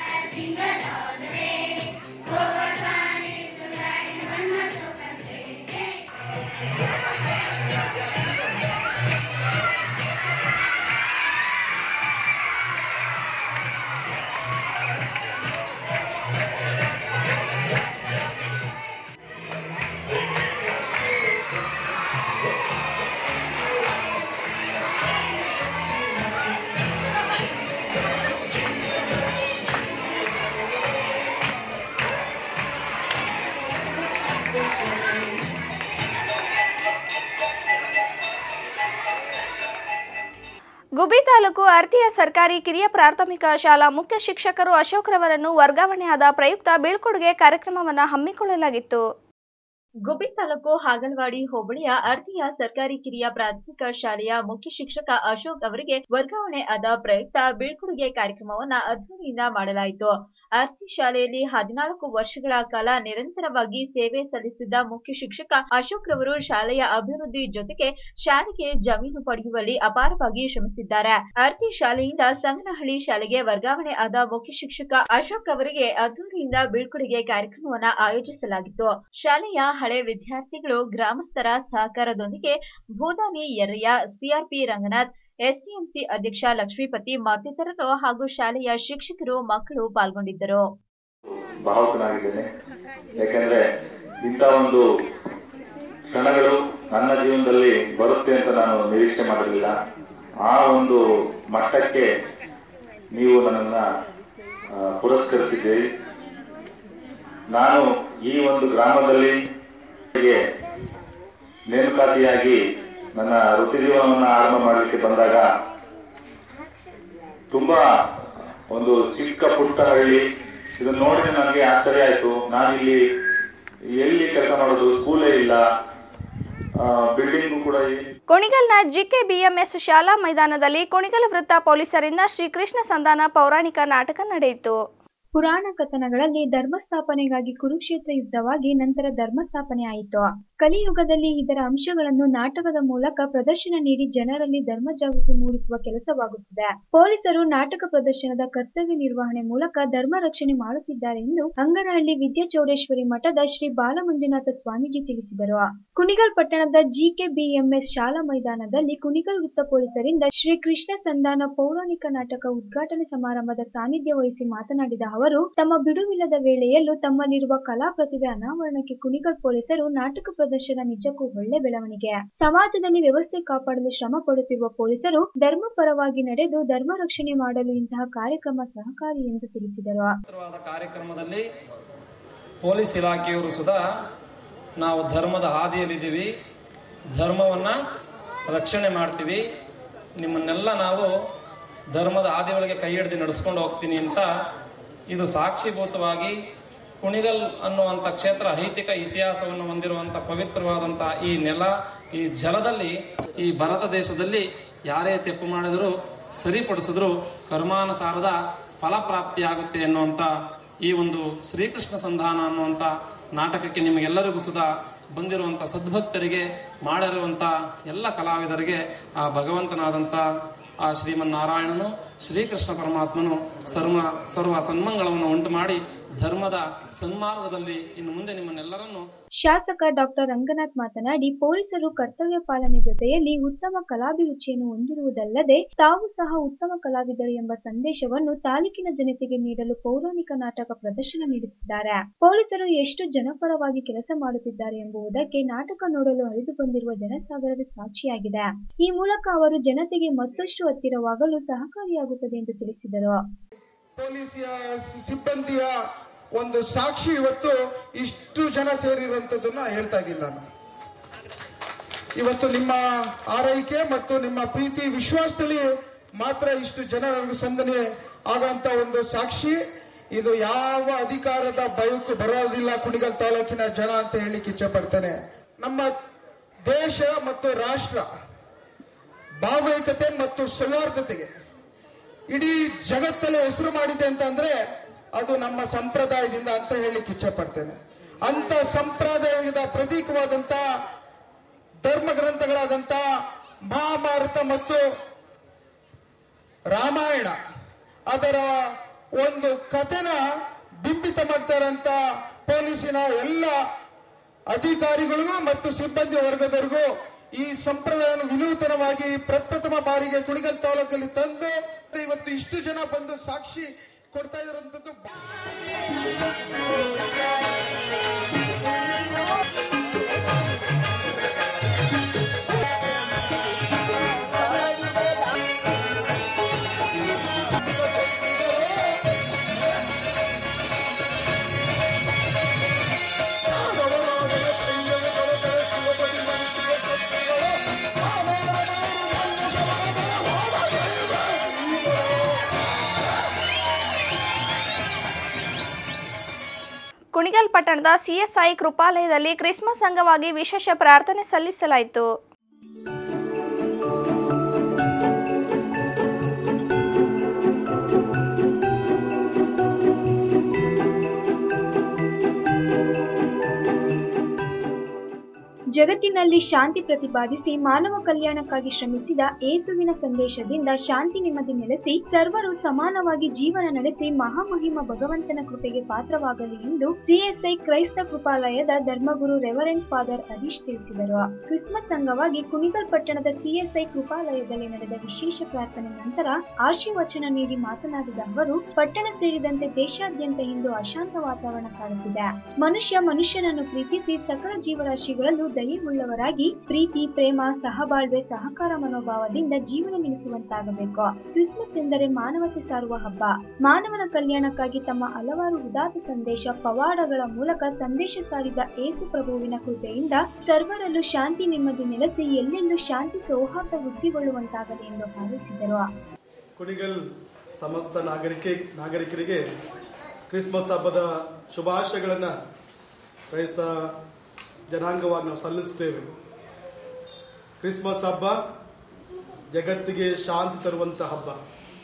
ಗುಬ್ಬಿ ತಾಲೂಕು ಅರ್ತಿಯ ಸರ್ಕಾರಿ ಕಿರಿಯ ಪ್ರಾಥಮಿಕ ಶಾಲಾ ಮುಖ್ಯ ಶಿಕ್ಷಕರು ಅಶೋಕ್ ರವರನ್ನು ವರ್ಗಾವಣೆಯಾದ ಪ್ರಯುಕ್ತ ಬೀಳ್ಕೊಡುಗೆ ಕಾರ್ಯಕ್ರಮವನ್ನು ಹಮ್ಮಿಕೊಳ್ಳಲಾಗಿತ್ತು ಗುಬ್ಬಿ ತಾಲೂಕು ಹಾಗಲವಾಡಿ ಹೋಬಳಿಯ ಅರ್ತಿಯ ಸರ್ಕಾರಿ ಕಿರಿಯ ಪ್ರಾಥಮಿಕ ಶಾಲೆಯ ಮುಖ್ಯ ಶಿಕ್ಷಕ ಅಶೋಕ್ ಅವರಿಗೆ ವರ್ಗಾವಣೆ ಆದ ಪ್ರಯುಕ್ತ ಬೀಳ್ಕೊಡುಗೆ ಕಾರ್ಯಕ್ರಮವನ್ನ ಅದ್ದೂರಿಯಿಂದ ಮಾಡಲಾಯಿತು ಅರ್ತಿ ಶಾಲೆಯಲ್ಲಿ ಹದಿನಾಲ್ಕು ವರ್ಷಗಳ ಕಾಲ ನಿರಂತರವಾಗಿ ಸೇವೆ ಸಲ್ಲಿಸಿದ್ದ ಮುಖ್ಯ ಶಿಕ್ಷಕ ಅಶೋಕ್ ರವರು ಶಾಲೆಯ ಅಭಿವೃದ್ಧಿ ಜೊತೆಗೆ ಶಾಲೆಗೆ ಜಮೀನು ಪಡೆಯುವಲ್ಲಿ ಅಪಾರವಾಗಿ ಶ್ರಮಿಸಿದ್ದಾರೆ ಅರ್ತಿ ಶಾಲೆಯಿಂದ ಸಂಗನಹಳ್ಳಿ ಶಾಲೆಗೆ ವರ್ಗಾವಣೆ ಆದ ಮುಖ್ಯ ಶಿಕ್ಷಕ ಅಶೋಕ್ ಅವರಿಗೆ ಅದ್ದೂರಿಯಿಂದ ಬೀಳ್ಕೊಡುಗೆ ಕಾರ್ಯಕ್ರಮವನ್ನ ಆಯೋಜಿಸಲಾಗಿತ್ತು ಶಾಲೆಯ ಹಳೆ ವಿದ್ಯಾರ್ಥಿಗಳು ಗ್ರಾಮಸ್ಥರ ಸಹಕಾರದೊಂದಿಗೆ ಭೂದಾನಿ ಯರ್ರಯ್ಯ ಸಿಆರ್ಪಿ ರಂಗನಾಥ್ ಎಸ್ಡಿಎಂಸಿ ಅಧ್ಯಕ್ಷ ಲಕ್ಷ್ಮೀಪತಿ ಮತ್ತಿತರರು ಹಾಗೂ ಶಾಲೆಯ ಶಿಕ್ಷಕರು ಮಕ್ಕಳು ಪಾಲ್ಗೊಂಡಿದ್ದರು ಭಾವುಕನಾಗಿದ್ದೇನೆ ಯಾಕೆಂದ್ರೆ ಇಂಥ ಒಂದು ಕ್ಷಣಗಳು ನನ್ನ ಜೀವನದಲ್ಲಿ ಬರುತ್ತೆ ಅಂತ ನಾನು ನಿರೀಕ್ಷೆ ಮಾಡಿರಲಿಲ್ಲ ಆ ಒಂದು ಮಟ್ಟಕ್ಕೆ ನೀವು ನನ್ನನ್ನ ಆ, ಪುರಸ್ಕರಿಸಿದ್ದೀರಿ ನಾನು ಈ ಒಂದು ಗ್ರಾಮದಲ್ಲಿ ಗೆ ನೇಮಕಾತಿಯಾಗಿ ನನ್ನ ವೃತ್ತಿ ಜೀವನವನ್ನು ಆರಂಭ ಮಾಡಲಿಕ್ಕೆ ಬಂದಾಗ ತುಂಬಾ ಒಂದು ಚಿಕ್ಕ ಪುಟ್ಟ ಹಳ್ಳಿ ಇದನ್ನ ನೋಡಿದ್ರೆ ನನಗೆ ಆಶ್ಚರ್ಯ ಆಯ್ತು ನಾನಿಲ್ಲಿ ಎಲ್ಲಿ ಕೆಲಸ ಮಾಡೋದು ಸ್ಕೂಲೇ ಇಲ್ಲ ಬಿಲ್ಡಿಂಗು ಕೂಡ ಏನಿಲ್ಲ ಕುಣಿಗಲ್ನ ಜಿಕೆ ಬಿಎಂಎಸ್ ಶಾಲಾ ಮೈದಾನದಲ್ಲಿ ಕುಣಿಗಲ್ ವೃತ್ತ ಪೊಲೀಸರಿಂದ ಶ್ರೀಕೃಷ್ಣ ಸಂಧಾನ ಪೌರಾಣಿಕ ನಾಟಕ ನಡೆಯಿತು ಪುರಾಣ ಕಥನಗಳಲ್ಲಿ ಧರ್ಮ ಸ್ಥಾಪನೆಗಾಗಿ ಕುರುಕ್ಷೇತ್ರ ಯುದ್ಧವಾಗಿ ನಂತರ ಧರ್ಮ ಸ್ಥಾಪನೆ ಆಯಿತು ಕಲಿಯುಗದಲ್ಲಿ ಇದರ ಅಂಶಗಳನ್ನು ನಾಟಕದ ಮೂಲಕ ಪ್ರದರ್ಶನ ನೀಡಿ ಜನರಲ್ಲಿ ಧರ್ಮ ಜಾಗೃತಿ ಮೂಡಿಸುವ ಕೆಲಸವಾಗುತ್ತಿದೆ ಪೊಲೀಸರು ನಾಟಕ ಪ್ರದರ್ಶನದ ಕರ್ತವ್ಯ ನಿರ್ವಹಣೆ ಮೂಲಕ ಧರ್ಮ ರಕ್ಷಣೆ ಮಾಡುತ್ತಿದ್ದಾರೆ ಎಂದು ಅಂಗನಹಳ್ಳಿ ವಿದ್ಯಾಚೌಡೇಶ್ವರಿ ಮಠದ ಶ್ರೀ ಬಾಲಮಂಜುನಾಥ ಸ್ವಾಮೀಜಿ ತಿಳಿಸಿದರು ಕುಣಿಗಲ್ ಪಟ್ಟಣದ ಜಿಕೆ ಬಿಎಂಎಸ್ ಶಾಲಾ ಮೈದಾನದಲ್ಲಿ ಕುಣಿಗಲ್ ವೃತ್ತ ಪೊಲೀಸರಿಂದ ಶ್ರೀ ಕೃಷ್ಣ ಸಂಧಾನ ಪೌರಾಣಿಕ ನಾಟಕ ಉದ್ಘಾಟನೆ ಸಮಾರಂಭದ ಸಾನ್ನಿಧ್ಯ ವಹಿಸಿ ಮಾತನಾಡಿದ ಅವರು ತಮ್ಮ ಬಿಡುವಿಲ್ಲದ ವೇಳೆಯಲ್ಲೂ ತಮ್ಮಲ್ಲಿರುವ ಕಲಾ ಪ್ರತಿಭೆ ಅನಾವರಣಕ್ಕೆ ಕುಣಿಗಲ್ ಪೊಲೀಸರು ನಾಟಕ ಪ್ರದರ್ಶನ ನಿಜಕ್ಕೂ ಒಳ್ಳೆ ಬೆಳವಣಿಗೆ ಸಮಾಜದಲ್ಲಿ ವ್ಯವಸ್ಥೆ ಕಾಪಾಡಲು ಶ್ರಮ ಪಡುತ್ತಿರುವ ಪೊಲೀಸರು ಧರ್ಮ ಪರವಾಗಿ ನಡೆದು ಧರ್ಮ ರಕ್ಷಣೆ ಮಾಡಲು ಇಂತಹ ಕಾರ್ಯಕ್ರಮ ಸಹಕಾರಿ ಎಂದು ತಿಳಿಸಿದರು ಮಹತ್ತರವಾದ ಕಾರ್ಯಕ್ರಮದಲ್ಲಿ ಪೊಲೀಸ್ ಇಲಾಖೆಯವರು ಸುಧಾ ನಾವು ಧರ್ಮದ ಹಾದಿಯಲ್ಲಿದ್ದೀವಿ ಧರ್ಮವನ್ನು ರಕ್ಷಣೆ ಮಾಡ್ತೀವಿ ನಿಮ್ಮನ್ನೆಲ್ಲ ನಾವು ಧರ್ಮದ ಹಾದಿಯೊಳಗೆ ಕೈ ಹಿಡಿದು ನಡೆಸ್ಕೊಂಡು ಹೋಗ್ತೀನಿ ಅಂತ ಇದು ಸಾಕ್ಷಿಭೂತವಾಗಿ ಕುಣಿಗಲ್ ಅನ್ನುವಂಥ ಕ್ಷೇತ್ರ ಐತಿಕ ಇತಿಹಾಸವನ್ನು ಹೊಂದಿರುವಂಥ ಪವಿತ್ರವಾದಂಥ ಈ ನೆಲ ಈ ಜಲದಲ್ಲಿ ಈ ಭಾರತ ದೇಶದಲ್ಲಿ ಯಾರೇ ತಪ್ಪು ಮಾಡಿದರೂ ಸರಿಪಡಿಸಿದ್ರು ಕರ್ಮಾನುಸಾರದ ಫಲಪ್ರಾಪ್ತಿಯಾಗುತ್ತೆ ಅನ್ನುವಂಥ ಈ ಒಂದು ಶ್ರೀಕೃಷ್ಣ ಸಂಧಾನ ಅನ್ನುವಂಥ ನಾಟಕಕ್ಕೆ ನಿಮಗೆಲ್ಲರಿಗೂ ಸುಧಾ ಬಂದಿರುವಂಥ ಸದ್ಭಕ್ತರಿಗೆ ಮಾಡಿರುವಂಥ ಎಲ್ಲ ಕಲಾವಿದರಿಗೆ ಆ ಭಗವಂತನಾದಂಥ ಆ ಶ್ರೀಮನ್ನಾರಾಯಣನು ಶ್ರೀಕೃಷ್ಣ ಪರಮಾತ್ಮನು ಸರ್ವ ಸರ್ವ ಸನ್ಮಂಗಳವನ್ನು ಉಂಟು ಮಾಡಿ ಧರ್ಮದ ಸನ್ಮಾರ್ಗದಲ್ಲಿ ಇನ್ನು ಮುಂದೆ ನಿಮ್ಮನ್ನೆಲ್ಲರನ್ನು ಶಾಸಕ ಡಾಕ್ಟರ್ ರಂಗನಾಥ್ ಮಾತನಾಡಿ ಪೊಲೀಸರು ಕರ್ತವ್ಯ ಪಾಲನೆ ಜೊತೆಯಲ್ಲಿ ಉತ್ತಮ ಕಲಾಭಿರುಚಿಯನ್ನು ಹೊಂದಿರುವುದಲ್ಲದೆ ತಾವು ಸಹ ಉತ್ತಮ ಕಲಾವಿದರು ಎಂಬ ಸಂದೇಶವನ್ನು ತಾಲೂಕಿನ ಜನತೆಗೆ ನೀಡಲು ಪೌರಾಣಿಕ ನಾಟಕ ಪ್ರದರ್ಶನ ನೀಡುತ್ತಿದ್ದಾರೆ ಪೊಲೀಸರು ಎಷ್ಟು ಜನಪರವಾಗಿ ಕೆಲಸ ಮಾಡುತ್ತಿದ್ದಾರೆ ಎಂಬುದಕ್ಕೆ ನಾಟಕ ನೋಡಲು ಹರಿದು ಬಂದಿರುವ ಜನಸಾಗರದ ಸಾಕ್ಷಿಯಾಗಿದೆ ಈ ಮೂಲಕ ಅವರು ಜನತೆಗೆ ಮತ್ತಷ್ಟು ಹತ್ತಿರವಾಗಲು ಸಹಕಾರಿಯಾಗುತ್ತದೆ ಎಂದು ತಿಳಿಸಿದರು ಪೊಲೀಸಿಯ ಸಿಬ್ಬಂದಿಯ ಒಂದು ಸಾಕ್ಷಿ ಇವತ್ತು ಇಷ್ಟು ಜನ ಸೇರಿರುವಂತದ್ದನ್ನ ಹೇಳ್ತಾ ಇದ್ದೀನಿ ನಾನು ಇವತ್ತು ನಿಮ್ಮ ಆರೈಕೆ ಮತ್ತು ನಿಮ್ಮ ಪ್ರೀತಿ ವಿಶ್ವಾಸದಲ್ಲಿ ಮಾತ್ರ ಇಷ್ಟು ಜನ ನನಗೆ ಸಂದನೆ ಆಗಂತ ಒಂದು ಸಾಕ್ಷಿ ಇದು ಯಾವ ಅಧಿಕಾರದ ಭಯಕ್ಕೂ ಬರೋದಿಲ್ಲ ಕುಣಿಗಲ್ ತಾಲೂಕಿನ ಜನ ಅಂತ ಹೇಳಿಕ್ಕೆ ಇಚ್ಛೆ ಪಡ್ತೇನೆ ನಮ್ಮ ದೇಶ ಮತ್ತು ರಾಷ್ಟ್ರ ಭಾವೈಕ್ಯತೆ ಮತ್ತು ಸೌಹಾರ್ದತೆಗೆ ಇಡೀ ಜಗತ್ತಲ್ಲೇ ಹೆಸರು ಮಾಡಿದೆ ಅಂತಂದ್ರೆ ಅದು ನಮ್ಮ ಸಂಪ್ರದಾಯದಿಂದ ಅಂತ ಹೇಳಿಕ್ಕೆ ಇಚ್ಛೆ ಪಡ್ತೇನೆ ಅಂತ ಸಂಪ್ರದಾಯದ ಪ್ರತೀಕವಾದಂತ ಧರ್ಮ ಗ್ರಂಥಗಳಾದಂತ ಮಹಾಭಾರತ ಮತ್ತು ರಾಮಾಯಣ ಅದರ ಒಂದು ಕಥೆನ ಬಿಂಬಿತ ಮಾಡ್ತಾರಂತ ಪೊಲೀಸಿನ ಎಲ್ಲ ಅಧಿಕಾರಿಗಳಿಗೂ ಮತ್ತು ಸಿಬ್ಬಂದಿ ವರ್ಗದವರಿಗೂ ಈ ಸಂಪ್ರದಾಯವನ್ನು ವಿನೂತನವಾಗಿ ಪ್ರಪ್ರಥಮ ಬಾರಿಗೆ ಕುಣಿಗಲ್ ತಾಲೂಕಲ್ಲಿ ತಂದು ಇವತ್ತು ಇಷ್ಟು ಜನ ಬಂದು ಸಾಕ್ಷಿ ಕೊಡ್ತಾ ಇರೋಂಥದ್ದು ಕುಣಿಗಲ್ ಪಟ್ಟಣದ ಸಿಎಸ್ಐ ಕೃಪಾಲಯದಲ್ಲಿ ಕ್ರಿಸ್ಮಸ್ ಅಂಗವಾಗಿ ವಿಶೇಷ ಪ್ರಾರ್ಥನೆ ಸಲ್ಲಿಸಲಾಯಿತು ಜಗತ್ತಿನಲ್ಲಿ ಶಾಂತಿ ಪ್ರತಿಪಾದಿಸಿ ಮಾನವ ಕಲ್ಯಾಣಕ್ಕಾಗಿ ಶ್ರಮಿಸಿದ ಏಸುವಿನ ಸಂದೇಶದಿಂದ ಶಾಂತಿ ನೆಮ್ಮದಿ ನೆಲೆಸಿ ಸರ್ವರು ಸಮಾನವಾಗಿ ಜೀವನ ನಡೆಸಿ ಮಹಾಮಹಿಮ ಭಗವಂತನ ಕೃಪೆಗೆ ಪಾತ್ರವಾಗಲಿ ಎಂದು ಸಿಎಸ್ಐ ಕ್ರೈಸ್ತ ಕೃಪಾಲಯದ ಧರ್ಮಗುರು ರೆವರೆಂಟ್ ಫಾದರ್ ಹರೀಶ್ ತಿಳಿಸಿದರು ಕ್ರಿಸ್ಮಸ್ ಅಂಗವಾಗಿ ಕುಣಿಗಲ್ ಪಟ್ಟಣದ ಸಿಎಸ್ಐ ಕೃಪಾಲಯದಲ್ಲಿ ನಡೆದ ವಿಶೇಷ ಪ್ರಾರ್ಥನೆ ನಂತರ ಆಶೀರ್ವಚನ ನೀಡಿ ಮಾತನಾಡಿದ ಅವರು ಪಟ್ಟಣ ಸೇರಿದಂತೆ ದೇಶಾದ್ಯಂತ ಇಂದು ಅಶಾಂತ ವಾತಾವರಣ ಕಾಡುತ್ತಿದೆ ಮನುಷ್ಯ ಮನುಷ್ಯನನ್ನು ಪ್ರೀತಿಸಿ ಸಕಲ ಜೀವರಾಶಿಗಳಲ್ಲೂ ದಯೆಯುಳ್ಳವರಾಗಿ ಪ್ರೀತಿ ಪ್ರೇಮ ಸಹಬಾಳ್ವೆ ಸಹಕಾರ ಮನೋಭಾವದಿಂದ ಜೀವನ ನಡೆಸುವಂತಾಗಬೇಕು ಕ್ರಿಸ್ಮಸ್ ಎಂದರೆ ಮಾನವತೆ ಸಾರುವ ಹಬ್ಬ ಮಾನವನ ಕಲ್ಯಾಣಕ್ಕಾಗಿ ತಮ್ಮ ಹಲವಾರು ಉದಾತ್ತ ಸಂದೇಶ ಪವಾಡಗಳ ಮೂಲಕ ಸಂದೇಶ ಸಾರಿದ ಏಸು ಪ್ರಭುವಿನ ಕೃಪೆಯಿಂದ ಸರ್ವರಲ್ಲೂ ಶಾಂತಿ ನೆಮ್ಮದಿ ನೆಲೆಸಿ ಎಲ್ಲೆಲ್ಲೂ ಶಾಂತಿ ಸೌಹಾರ್ದ ವೃದ್ಧಿಗೊಳ್ಳುವಂತಾಗಲಿ ಎಂದು ಹಾರೈಸಿದರು ಕುಣಿಗಲ್ ಸಮಸ್ತ ನಾಗರಿಕೆ ನಾಗರಿಕರಿಗೆ ಕ್ರಿಸ್ಮಸ್ ಹಬ್ಬದ ಶುಭಾಶಯಗಳನ್ನು ಕ್ರೈಸ್ತ ಜನಾಂಗವಾಗಿ ನಾವು ಸಲ್ಲಿಸ್ತೇವೆ ಕ್ರಿಸ್ಮಸ್ ಹಬ್ಬ ಜಗತ್ತಿಗೆ ಶಾಂತಿ ತರುವಂಥ ಹಬ್ಬ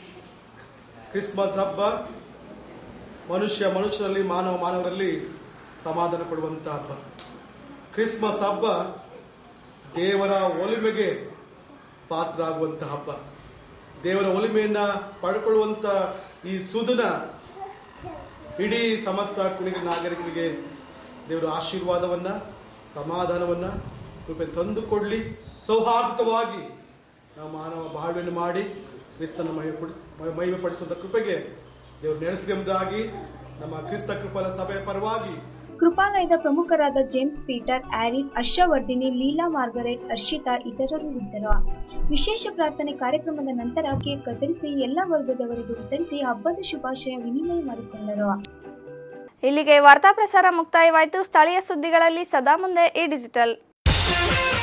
ಕ್ರಿಸ್ಮಸ್ ಹಬ್ಬ ಮನುಷ್ಯ ಮನುಷ್ಯರಲ್ಲಿ ಮಾನವ ಮಾನವರಲ್ಲಿ ಸಮಾಧಾನ ಕೊಡುವಂಥ ಹಬ್ಬ ಕ್ರಿಸ್ಮಸ್ ಹಬ್ಬ ದೇವರ ಒಲಿಮೆಗೆ ಪಾತ್ರ ಆಗುವಂಥ ಹಬ್ಬ ದೇವರ ಒಲಿಮೆಯನ್ನ ಪಡ್ಕೊಳ್ಳುವಂಥ ಈ ಸುದಿನ ಇಡೀ ಸಮಸ್ತ ಕುಣಿಗ ನಾಗರಿಕರಿಗೆ ದೇವರ ಆಶೀರ್ವಾದವನ್ನ ಸಮಾಧಾನವನ್ನ ಕೃಪೆ ತಂದುಕೊಡ್ಲಿ ಸೌಹಾರ್ದವಾಗಿ ನಾವು ಮಾನವ ಬಾಳ್ವೆಯನ್ನು ಮಾಡಿ ಕ್ರಿಸ್ತನ ಮಹಿಮೆ ಮಹಿಮೆ ಪಡಿಸುವಂಥ ಕೃಪೆಗೆ ದೇವರು ನಡೆಸಿದೆ ಎಂಬುದಾಗಿ ನಮ್ಮ ಕ್ರಿಸ್ತ ಕೃಪಲ ಸಭೆಯ ಪರವಾಗಿ ಕೃಪಾಲಯದ ಪ್ರಮುಖರಾದ ಜೇಮ್ಸ್ ಪೀಟರ್ ಆರಿಸ್ ಹರ್ಷವರ್ಧಿನಿ ಲೀಲಾ ಮಾರ್ಗರೆಟ್ ಹರ್ಷಿತಾ ಇತರರು ಇದ್ದರು ವಿಶೇಷ ಪ್ರಾರ್ಥನೆ ಕಾರ್ಯಕ್ರಮದ ನಂತರ ಕೇಕ್ ಕತ್ತರಿಸಿ ಎಲ್ಲ ವರ್ಗದವರಿಗೂ ವಿತರಿಸಿ ಹಬ್ಬದ ಶುಭಾಶಯ ವಿನಿಮಯ ಮಾಡಿಕೊಂಡರು ಇಲ್ಲಿಗೆ ವಾರ್ತಾ ಪ್ರಸಾರ ಮುಕ್ತಾಯವಾಯಿತು ಸ್ಥಳೀಯ ಸುದ್ದಿಗಳಲ್ಲಿ ಸದಾ ಮುಂದೆ ಈ ಡಿಜಿಟಲ್